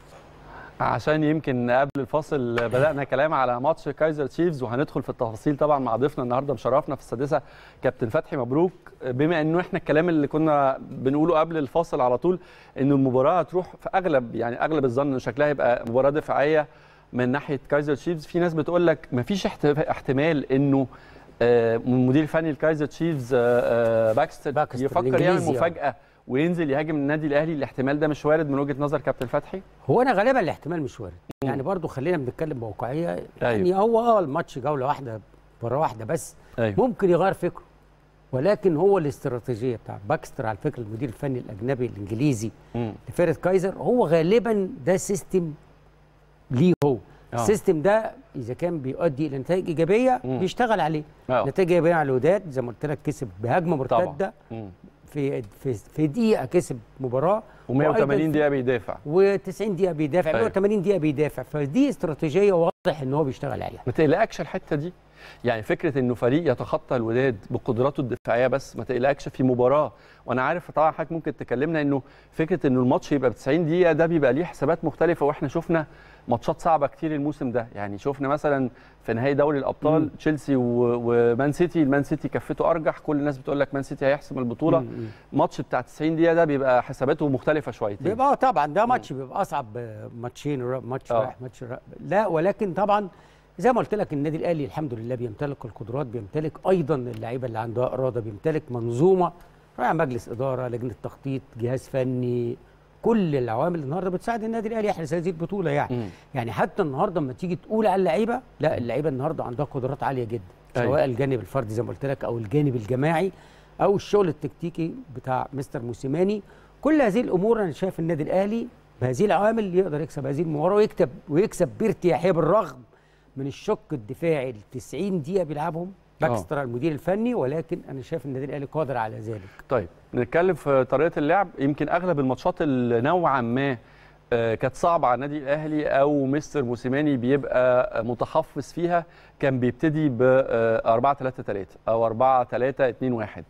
A: عشان يمكن قبل الفاصل بدأنا كلام على ماتش كايزر تشيفز وهندخل في التفاصيل طبعا مع ضيفنا النهارده مشرفنا في السادسه كابتن فتحي مبروك بما انه احنا الكلام اللي كنا بنقوله قبل الفاصل على طول انه المباراه هتروح في اغلب يعني اغلب الظن ان شكلها يبقى مباراه دفاعيه من ناحيه كايزر تشيفز في ناس بتقول لك مفيش احت- احتمال انه آه، المدير الفني لكايزر تشيفز آه، آه، باكستر,
E: باكستر
A: يفكر يعمل
E: الإنجليزي، آه.
A: مفاجاه وينزل يهاجم النادي الاهلي الاحتمال ده مش وارد من وجهه نظر كابتن فتحي
E: هو انا غالبا الاحتمال مش وارد يعني برضو خلينا بنتكلم بواقعيه يعني
A: أيوة.
E: هو اه الماتش جوله واحده مباراه واحده بس
A: ايوه
E: ممكن يغير فكره ولكن هو الاستراتيجيه بتاع باكستر على فكره المدير الفني الاجنبي الانجليزي
A: مم.
E: لفرقه كايزر هو غالبا ده سيستم ليه هو
A: آه.
E: السيستم ده اذا كان بيؤدي الى نتائج ايجابيه
A: مم.
E: بيشتغل عليه
A: آه.
E: نتائج ايجابيه على الوداد زي ما قلت لك كسب بهجمه
A: طبعا
E: مرتده
A: مم.
E: في في في دقيقه كسب مباراه
A: و180
E: وأيضاً في-
A: دقيقه بيدافع
E: و90 دقيقه بيدافع
A: أيوة.
E: 180 دقيقه بيدافع فدي استراتيجيه واضح ان هو بيشتغل عليها
A: ما تقلقكش الحته دي يعني فكره انه فريق يتخطى الوداد بقدراته الدفاعيه بس ما تقلقكش في مباراه وانا عارف طبعا حضرتك ممكن تكلمنا انه فكره انه الماتش يبقى ب 90 دقيقه ده بيبقى ليه حسابات مختلفه واحنا شفنا ماتشات صعبه كتير الموسم ده يعني شفنا مثلا في نهائي دوري الابطال
E: مم.
A: تشيلسي و- ومان سيتي المان سيتي كفته ارجح كل الناس بتقول لك مان سيتي هيحسم البطوله
E: مم.
A: ماتش بتاع 90 دقيقه ده بيبقى حساباته مختلفه شويتين
E: بيبقى آه طبعا ده ماتش بيبقى اصعب آه، ماتشين را- ماتش
A: آه.
E: رايح ماتش را... لا ولكن طبعا زي ما قلت لك النادي الاهلي الحمد لله بيمتلك القدرات بيمتلك ايضا اللعيبه اللي عندها اراده بيمتلك منظومه رائع مجلس اداره لجنه تخطيط جهاز فني كل العوامل النهارده بتساعد النادي الاهلي يحرز هذه البطوله يعني
A: مم.
E: يعني حتى النهارده لما تيجي تقول على اللعيبه لا اللعيبه النهارده عندها قدرات عاليه جدا
A: أيوة.
E: سواء الجانب الفردي زي ما قلت لك او الجانب الجماعي او الشغل التكتيكي بتاع مستر موسيماني كل هذه الامور انا شايف النادي الاهلي بهذه العوامل يقدر يكسب هذه المباراه ويكتب ويكسب بارتياحيه بالرغم من الشق الدفاعي ال 90 دقيقه بيلعبهم باكستر المدير الفني ولكن انا شايف النادي الاهلي قادر على ذلك
A: طيب نتكلم في طريقه اللعب يمكن اغلب الماتشات اللي نوعا ما آه، كانت صعبه على النادي الاهلي او مستر موسيماني بيبقى متحفظ فيها كان بيبتدي ب 4 3 3 او 4 3 2 1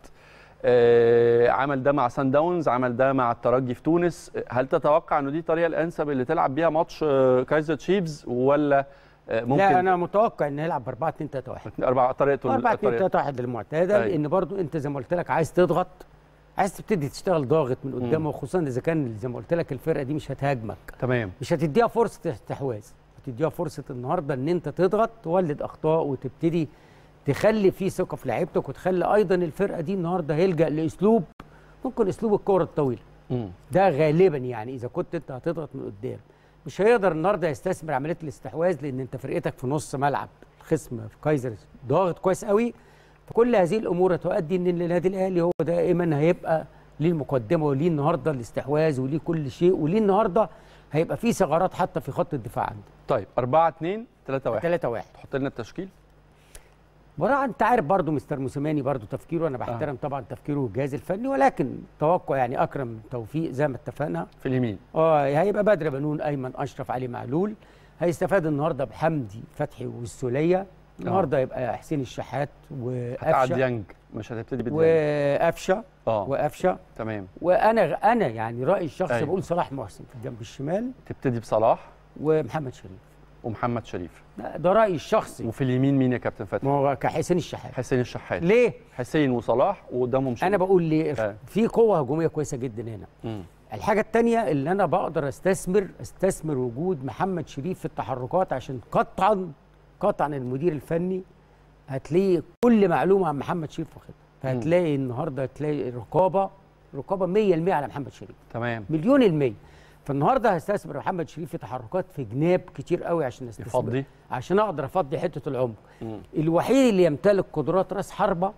A: آه، عمل ده مع سان داونز عمل ده مع الترجي في تونس هل تتوقع انه دي الطريقه الانسب اللي تلعب بيها ماتش آه، كايزر تشيفز ولا آه، ممكن
E: لا انا متوقع ان هيلعب ب 4 2 3 1
A: أربعة طريقته
E: 4 2
A: الطريقة.
E: 3 1 المعتاده
A: أيوة.
E: لان برضو انت زي ما قلت لك عايز تضغط عايز تبتدي تشتغل ضاغط من قدامه وخصوصا اذا كان زي ما قلت لك الفرقه دي مش هتهاجمك
A: تمام
E: مش هتديها فرصه استحواذ هتديها فرصه النهارده ان انت تضغط تولد اخطاء وتبتدي تخلي في ثقه في لعيبتك وتخلي ايضا الفرقه دي النهارده هيلجا لاسلوب ممكن اسلوب الكره الطويله
A: مم.
E: ده غالبا يعني اذا كنت انت هتضغط من قدام مش هيقدر النهارده يستثمر عمليه الاستحواذ لان انت فرقتك في نص ملعب الخصم في كايزر ضاغط كويس قوي فكل هذه الامور هتؤدي ان النادي الاهلي هو دائما هيبقى ليه المقدمه وليه النهارده الاستحواذ وليه كل شيء وليه النهارده هيبقى في ثغرات حتى في خط الدفاع عنده
A: طيب 4 2 3 1
E: 3 1
A: تحط لنا التشكيل
E: وراه انت عارف برضو مستر موسيماني برضو تفكيره انا بحترم آه. طبعا تفكيره الجهاز الفني ولكن توقع يعني اكرم توفيق زي ما اتفقنا
A: في اليمين
E: اه هيبقى بدر بنون ايمن اشرف علي معلول هيستفاد النهارده بحمدي فتحي والسوليه النهارده هيبقى حسين الشحات
A: هتقعد
E: وقفشه
A: ديانج مش هتبتدي بديانج
E: وقفشه
A: اه
E: وقفشه
A: تمام
E: وانا انا يعني رايي الشخصي
A: أيوة.
E: بقول صلاح محسن في الجنب الشمال
A: تبتدي بصلاح
E: ومحمد شريف
A: ومحمد شريف
E: ده, ده رايي الشخصي
A: وفي اليمين مين يا كابتن فتحي
E: ما هو كحسين الشحات
A: حسين الشحات
E: ليه
A: حسين وصلاح وقدامهم شريف
E: انا بقول ليه
A: آه.
E: في قوه هجوميه كويسه جدا هنا
A: مم.
E: الحاجه الثانيه اللي انا بقدر استثمر استثمر وجود محمد شريف في التحركات عشان قطعا قطعا المدير الفني هتلاقي كل معلومه عن محمد شريف واخدها فهتلاقي النهارده هتلاقي رقابه رقابه 100% على محمد شريف
A: تمام
E: مليون المية فالنهارده هستثمر محمد شريف في تحركات في جناب كتير قوي عشان استثمر
A: يفضي
E: عشان اقدر افضي حته العمق
A: مم.
E: الوحيد اللي يمتلك قدرات راس حربه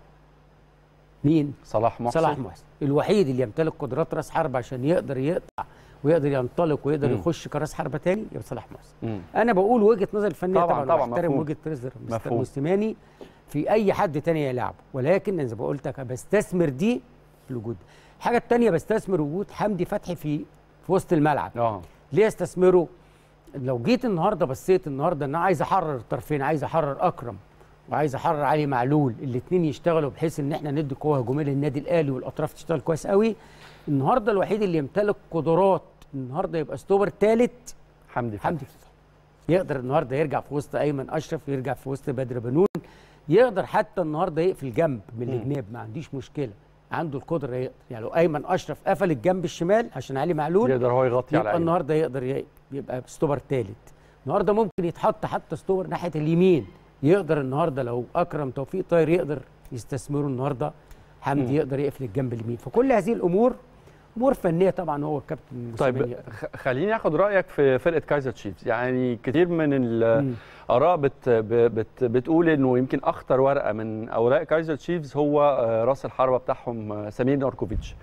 E: مين
A: صلاح محسن
E: صلاح محسن الوحيد اللي يمتلك قدرات راس حربه عشان يقدر يقطع ويقدر ينطلق ويقدر
A: مم.
E: يخش كراس حربه تاني يبقى صلاح محسن
A: مم.
E: انا بقول وجهه نظر الفنيه
A: طبعاً،
E: طبعا
A: طبعاً،
E: واحترم
A: مفهوم.
E: وجهه نظر مستر
A: مفهوم.
E: موسيماني في اي حد تاني يلعبه ولكن زي ما قلت لك بستثمر دي في الوجود الحاجه الثانيه بستثمر وجود حمدي فتحي في في وسط الملعب
A: اه
E: ليه استثمره لو جيت النهارده بصيت النهارده ان انا عايز احرر الطرفين عايز احرر اكرم وعايز احرر علي معلول الاثنين يشتغلوا بحيث ان احنا ندي قوه هجوميه للنادي الاهلي والاطراف تشتغل كويس قوي النهارده الوحيد اللي يمتلك قدرات النهارده يبقى ستوبر ثالث
A: حمدي فتحي
E: حمدي فتحي يقدر النهارده يرجع في وسط ايمن اشرف يرجع في وسط بدر بنون يقدر حتى النهارده يقفل جنب من
A: مم.
E: الجناب ما عنديش مشكله عنده القدره يقدر يعني لو ايمن اشرف قفل الجنب الشمال عشان علي معلول
A: يقدر هو يغطي على
E: يبقى
A: عينه
E: النهارده يقدر ي- يبقى ستوبر ثالث النهارده ممكن يتحط حتى ستوبر ناحيه اليمين يقدر النهارده لو اكرم توفيق طاهر يقدر يستثمره النهارده حمدي
A: مم.
E: يقدر يقفل الجنب اليمين فكل هذه الامور امور فنيه طبعا هو الكابتن موسيماني
A: طيب
E: يقدر.
A: خ- خليني اخد رايك في فرقه كايزر تشيفز يعني كتير من
E: مم.
A: الاراء بت ب- بت بتقول انه يمكن اخطر ورقه من اوراق كايزر تشيفز هو آه، راس الحربه بتاعهم آه، سمير ناركوفيتش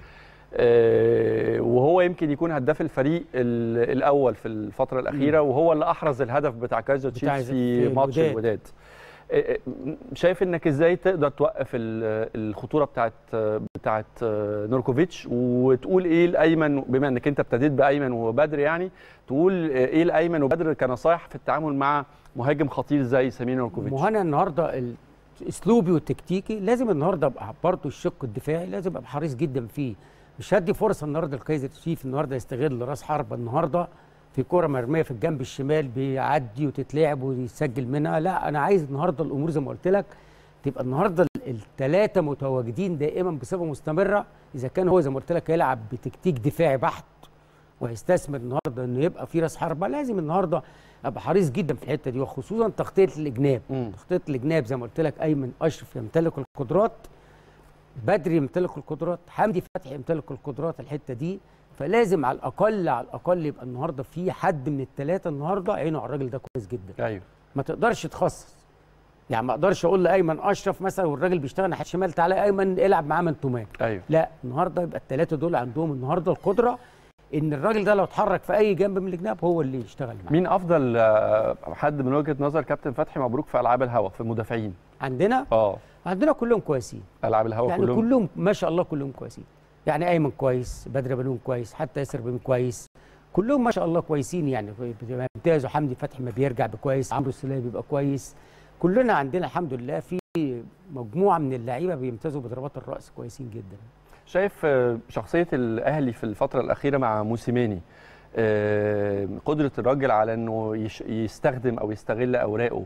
A: آه، وهو يمكن يكون هداف الفريق ال- الاول في الفتره الاخيره وهو اللي احرز الهدف بتاع كايزر
E: بتاع
A: تشيفز
E: في
A: في ماتش
E: الوداد.
A: الوداد آه، آه، شايف انك ازاي تقدر توقف ال- الخطوره بتاعت بتاعت آه، نوركوفيتش وتقول ايه الايمن بما انك انت ابتديت بايمن وبدر يعني تقول آه، ايه الايمن وبدر كنصايح في التعامل مع مهاجم خطير زي سمير نوركوفيتش
E: مهنا النهارده ال- اسلوبي والتكتيكي لازم النهارده ابقى برضه الشق الدفاعي لازم ابقى حريص جدا فيه مش هدي فرصه النهارده لكايزر تشيف النهارده يستغل راس حربه النهارده في كره مرميه في الجنب الشمال بيعدي وتتلعب ويسجل منها لا انا عايز النهارده الامور زي ما قلت لك تبقى النهارده الثلاثه متواجدين دائما بصفه مستمره اذا كان هو زي ما قلت لك هيلعب بتكتيك دفاعي بحت وهيستثمر النهارده انه يبقى في راس حربه لازم النهارده ابقى حريص جدا في الحته دي وخصوصا تغطيه الاجناب
A: مم.
E: تغطيه الاجناب زي ما قلت لك ايمن اشرف يمتلك القدرات بدري يمتلك القدرات حمدي فتحي يمتلك القدرات الحته دي فلازم على الاقل على الاقل يبقى النهارده في حد من الثلاثه النهارده عينه على الراجل ده كويس جدا
A: ايوه
E: ما تقدرش تخصص يعني ما اقدرش اقول لايمن اشرف مثلا والراجل بيشتغل ناحيه الشمال تعالى يا ايمن العب معاه من تومان
A: ايوه
E: لا النهارده يبقى الثلاثه دول عندهم النهارده القدره ان الراجل ده لو اتحرك في اي جنب من الجناب هو اللي يشتغل معاه
A: مين افضل آه، حد من وجهه نظر كابتن فتحي مبروك في العاب الهوا في المدافعين
E: عندنا
A: اه
E: عندنا كلهم كويسين
A: العاب الهوا
E: يعني
A: كلهم
E: كلهم. كلهم ما شاء الله كلهم كويسين يعني ايمن كويس بدر بنون كويس حتى ياسر بن كويس كلهم ما شاء الله كويسين يعني بيمتازوا حمدي فتحي ما بيرجع بكويس عمرو السوليه بيبقى كويس كلنا عندنا الحمد لله في مجموعه من اللعيبه بيمتازوا بضربات الراس كويسين جدا
A: شايف آه، شخصيه الاهلي في الفتره الاخيره مع موسيماني آه، قدره الراجل على انه يش- يستخدم او يستغل اوراقه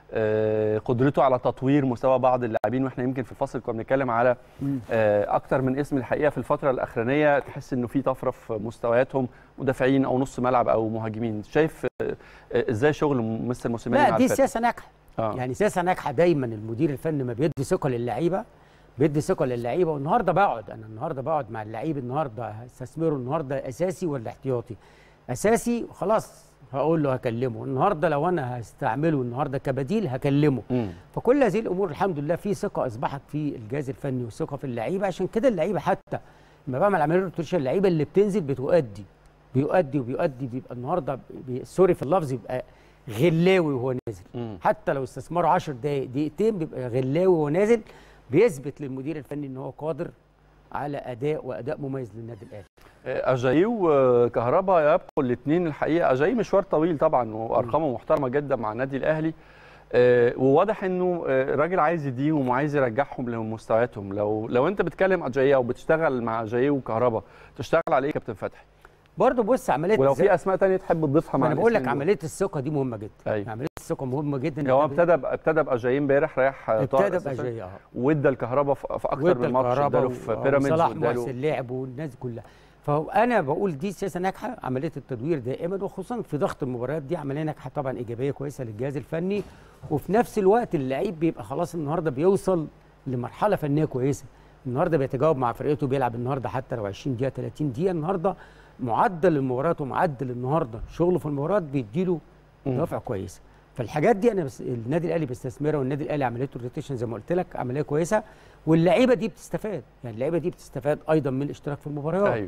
A: آه، قدرته على تطوير مستوى بعض اللاعبين واحنا يمكن في الفصل كنا بنتكلم على آه، اكتر من اسم الحقيقه في الفتره الاخرانيه تحس انه في طفره في مستوياتهم مدافعين او نص ملعب او مهاجمين شايف آه، آه، ازاي شغل مستر موسيماني
E: لا
A: مع
E: دي
A: الفرقة؟
E: سياسه ناجحه
A: آه.
E: يعني سياسه ناجحه دايما المدير الفني ما بيدي ثقه للعيبه بيدي ثقه للعيبه والنهارده بقعد انا النهارده بقعد مع اللعيب النهارده هستثمره النهارده اساسي ولا احتياطي اساسي خلاص هقول له هكلمه النهارده لو انا هستعمله النهارده كبديل هكلمه
A: مم.
E: فكل هذه الامور الحمد لله في ثقه اصبحت في الجهاز الفني وثقه في اللعيبه عشان كده اللعيبه حتى لما بعمل عمليه روتيشن اللعيبه اللي بتنزل بتؤدي بيؤدي وبيؤدي بيبقى النهارده بي سوري في اللفظ يبقى غلاوي وهو نازل
A: مم.
E: حتى لو استثمروا 10 دقائق دقيقتين بيبقى غلاوي وهو نازل بيثبت للمدير الفني ان هو قادر على اداء واداء مميز للنادي الاهلي
A: اجايي وكهربا يبقوا الاثنين الحقيقه اجايي مشوار طويل طبعا وارقامه محترمه جدا مع النادي الاهلي آه، وواضح انه آه، راجل عايز يديهم وعايز يرجعهم لمستوياتهم لو لو انت بتكلم اجايي او بتشتغل مع اجايي وكهربا تشتغل على ايه يا كابتن فتحي
E: برضه بص عمليه
A: ولو
E: الزق-
A: في اسماء تانية تحب تضيفها
E: ما
A: مع
E: انا بقول لك
A: الاسمين دول.
E: عمليه الثقه دي مهمه جدا
A: أيوة.
E: عمليه الثقه مهمه جدا
A: هو
E: إنت
A: ابتدى ب- ابتدى باجايي امبارح رايح آه، طاهر
E: ابتدى
A: أساساً،
E: باجاي اه
A: وادى الكهرباء في في اكتر
E: وادى
A: من ماتش
E: الكهرباء
A: اداله في
E: و-
A: بيراميدز
E: وصلاح
A: واداله
E: محسن لعب والناس دي كلها فانا بقول دي سياسه ناجحه عمليه التدوير دائما وخصوصا في ضغط المباريات دي عمليه ناجحه طبعا ايجابيه كويسه للجهاز الفني وفي نفس الوقت اللعيب بيبقى خلاص النهارده بيوصل لمرحله فنيه كويسه النهارده بيتجاوب مع فرقته بيلعب النهارده حتى لو 20 دقيقه 30 دقيقه النهارده معدل المباريات ومعدل النهارده شغله في المباريات بيديله دوافع كويسه فالحاجات دي انا بس النادي الاهلي بيستثمرها والنادي الاهلي عمليه الروتيشن زي ما قلت لك عمليه كويسه واللعيبه دي بتستفاد يعني اللعيبه دي بتستفاد ايضا من الاشتراك في المباريات
A: ايوه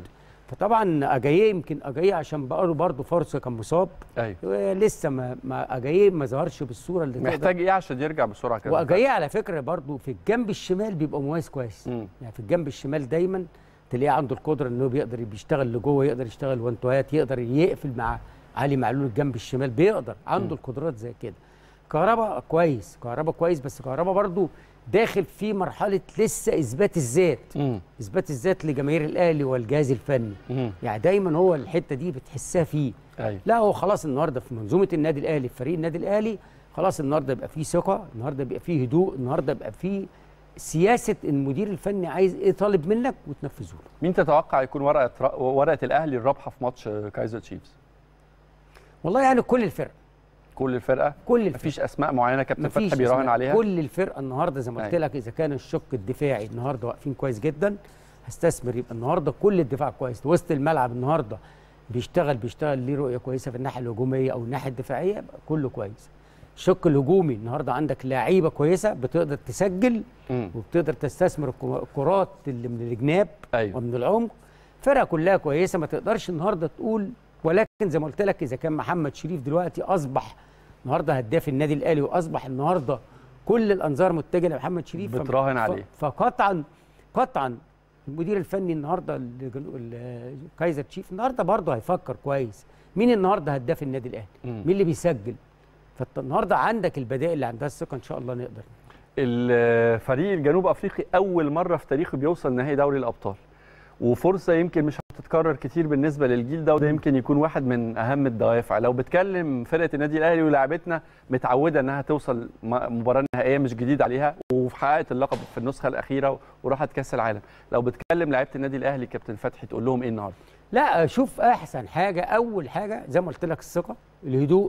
E: فطبعا اجاييه يمكن اجاييه عشان بقى له برضه فرصه كان مصاب
A: ايوه
E: لسه ما ما اجاييه ما ظهرش بالصوره اللي تقدر-
A: محتاج ايه عشان يرجع بسرعه كده
E: واجاييه على فكره برضه في الجنب الشمال بيبقى مميز كويس
A: مم.
E: يعني في الجنب الشمال دايما تلاقيه عنده القدره انه بيقدر بيشتغل لجوه يقدر يشتغل وانتوهات يقدر يقفل مع علي معلول الجنب الشمال بيقدر عنده القدرات زي كده كهربا كويس كهربا كويس بس كهربا برضه داخل في مرحله لسه اثبات الذات
A: مم.
E: اثبات الذات لجماهير الاهلي والجهاز الفني
A: مم.
E: يعني دايما هو الحته دي بتحسها فيه
A: ايوه
E: لا هو خلاص النهارده في منظومه النادي الاهلي في فريق النادي الاهلي خلاص النهارده يبقى فيه ثقه النهارده يبقى فيه هدوء النهارده يبقى فيه سياسه المدير الفني عايز ايه طالب منك وتنفذه له
A: مين تتوقع يكون ورقه ورقه الاهلي الرابحه في ماتش كايزر تشيفز
E: والله يعني كل الفرق
A: كل الفرقه
E: كل الفرق
A: مفيش اسماء معينه كابتن
E: مفيش
A: فتحي بيراهن
E: أسماء.
A: عليها
E: كل الفرقه النهارده زي ما قلت
A: أيوة.
E: لك اذا كان الشق الدفاعي النهارده واقفين كويس جدا هستثمر يبقى النهارده كل الدفاع كويس وسط الملعب النهارده بيشتغل بيشتغل ليه رؤيه كويسه في الناحيه الهجوميه او الناحيه الدفاعيه يبقى كله كويس الشق الهجومي النهارده عندك لعيبه كويسه بتقدر تسجل
A: مم.
E: وبتقدر تستثمر الكو- الكرات اللي من الجناب
A: أيوة.
E: ومن العمق فرقه كلها كويسه ما تقدرش النهارده تقول ولكن زي ما قلت لك اذا كان محمد شريف دلوقتي اصبح النهارده هداف النادي الاهلي واصبح النهارده كل الانظار متجهه لمحمد شريف فم-
A: بتراهن
E: ف-
A: عليه.
E: فقطعا قطعا المدير الفني النهارده لجنو- ال- كايزر تشيف النهارده برضه هيفكر كويس مين النهارده هداف النادي الاهلي
A: مم.
E: مين اللي بيسجل فالنهارده عندك البدائل اللي عندها الثقه ان شاء الله نقدر
A: الفريق الجنوب افريقي اول مره في تاريخه بيوصل نهائي دوري الابطال وفرصه يمكن مش هتتكرر كتير بالنسبه للجيل ده وده يمكن يكون واحد من اهم الدوافع لو بتكلم فرقه النادي الاهلي ولاعبتنا متعوده انها توصل م- مباراه نهائيه مش جديد عليها وحققت اللقب في النسخه الاخيره وراحت كاس العالم لو بتكلم لعيبه النادي الاهلي كابتن فتحي تقول لهم ايه النهارده
E: لا شوف احسن حاجه اول حاجه زي ما قلت لك الثقه الهدوء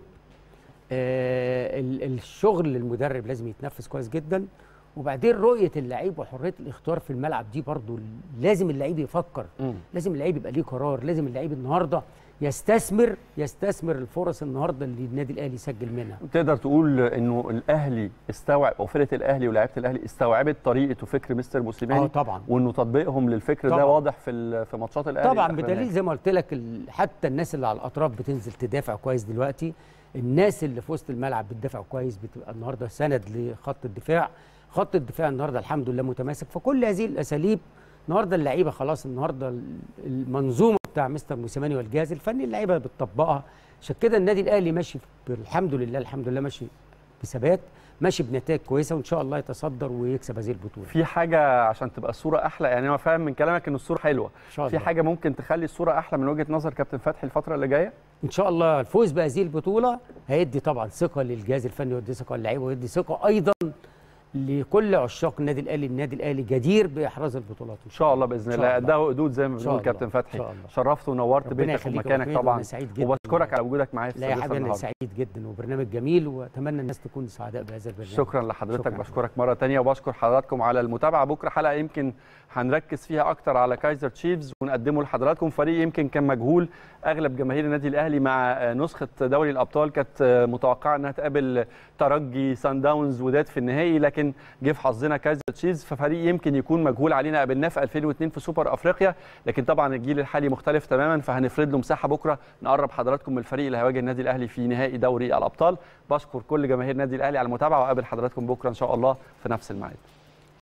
E: آه ال- الشغل المدرب لازم يتنفذ كويس جدا وبعدين رؤيه اللعيب وحريه الاختيار في الملعب دي برضو لازم اللعيب يفكر
A: مم.
E: لازم اللعيب يبقى ليه قرار لازم اللعيب النهارده يستثمر يستثمر الفرص النهارده اللي النادي الاهلي يسجل منها
A: تقدر تقول انه الاهلي استوعب او فرقه الاهلي ولاعيبه الاهلي استوعبت طريقه وفكر مستر موسيماني
E: اه طبعا
A: وانه تطبيقهم للفكر ده
E: طبعاً.
A: واضح في ال- في ماتشات الاهلي
E: طبعا
A: الأخرانية.
E: بدليل زي ما قلت لك ال- حتى الناس اللي على الاطراف بتنزل تدافع كويس دلوقتي الناس اللي في وسط الملعب بتدافع كويس بتبقى النهارده سند لخط الدفاع خط الدفاع النهارده الحمد لله متماسك فكل هذه الاساليب النهارده اللعيبه خلاص النهارده ال- المنظومه بتاع مستر موسيماني والجهاز الفني اللعيبه بتطبقها عشان كده النادي الاهلي ماشي ب- الحمد لله الحمد لله ماشي بثبات ماشي بنتائج كويسه وان شاء الله يتصدر ويكسب هذه البطوله
A: في حاجه عشان تبقى الصوره احلى يعني انا فاهم من كلامك ان الصوره حلوه
E: ان شاء
A: في
E: الله
A: حاجه ممكن تخلي الصوره احلى من وجهه نظر كابتن فتحي الفتره اللي جايه
E: ان شاء الله الفوز بهذه البطوله هيدي طبعا ثقه للجهاز الفني ويدي ثقه للعيبه ويدي ثقه ايضا لكل عشاق النادي الاهلي النادي الاهلي جدير باحراز البطولات
A: ان شاء الله باذن
E: إن
A: الله
E: شاء الله.
A: قدها حدود زي ما
E: إن شاء
A: بنقول
E: الله.
A: كابتن
E: إن
A: فتحي
E: شاء الله.
A: شرفت ونورت
E: ربنا
A: بيتك
E: يخليك يا
A: ومكانك
E: أبو حميد،
A: طبعا
E: وأنا سعيد جدا
A: وبشكرك على وجودك معايا في
E: لا يا
A: السادسة
E: حبيبي انا
A: النهاردة.
E: سعيد جدا وبرنامج جميل واتمنى الناس تكون سعداء بهذا البرنامج
A: شكرا لحضرتك
E: شكراً.
A: بشكرك مره تانية وبشكر حضراتكم على المتابعه بكره حلقه يمكن هنركز فيها اكتر على كايزر تشيفز ونقدمه لحضراتكم فريق يمكن كان مجهول اغلب جماهير النادي الاهلي مع آه، نسخه دوري الابطال كانت آه، متوقعه انها تقابل ترجي سان داونز وداد في النهائي لكن جه في حظنا كايزر تشيفز ففريق يمكن يكون مجهول علينا قابلناه في 2002 في سوبر افريقيا لكن طبعا الجيل الحالي مختلف تماما فهنفرد له مساحه بكره نقرب حضراتكم من الفريق اللي هيواجه النادي الاهلي في نهائي دوري الابطال بشكر كل جماهير النادي الاهلي على المتابعه واقابل حضراتكم بكره ان شاء الله في نفس الميعاد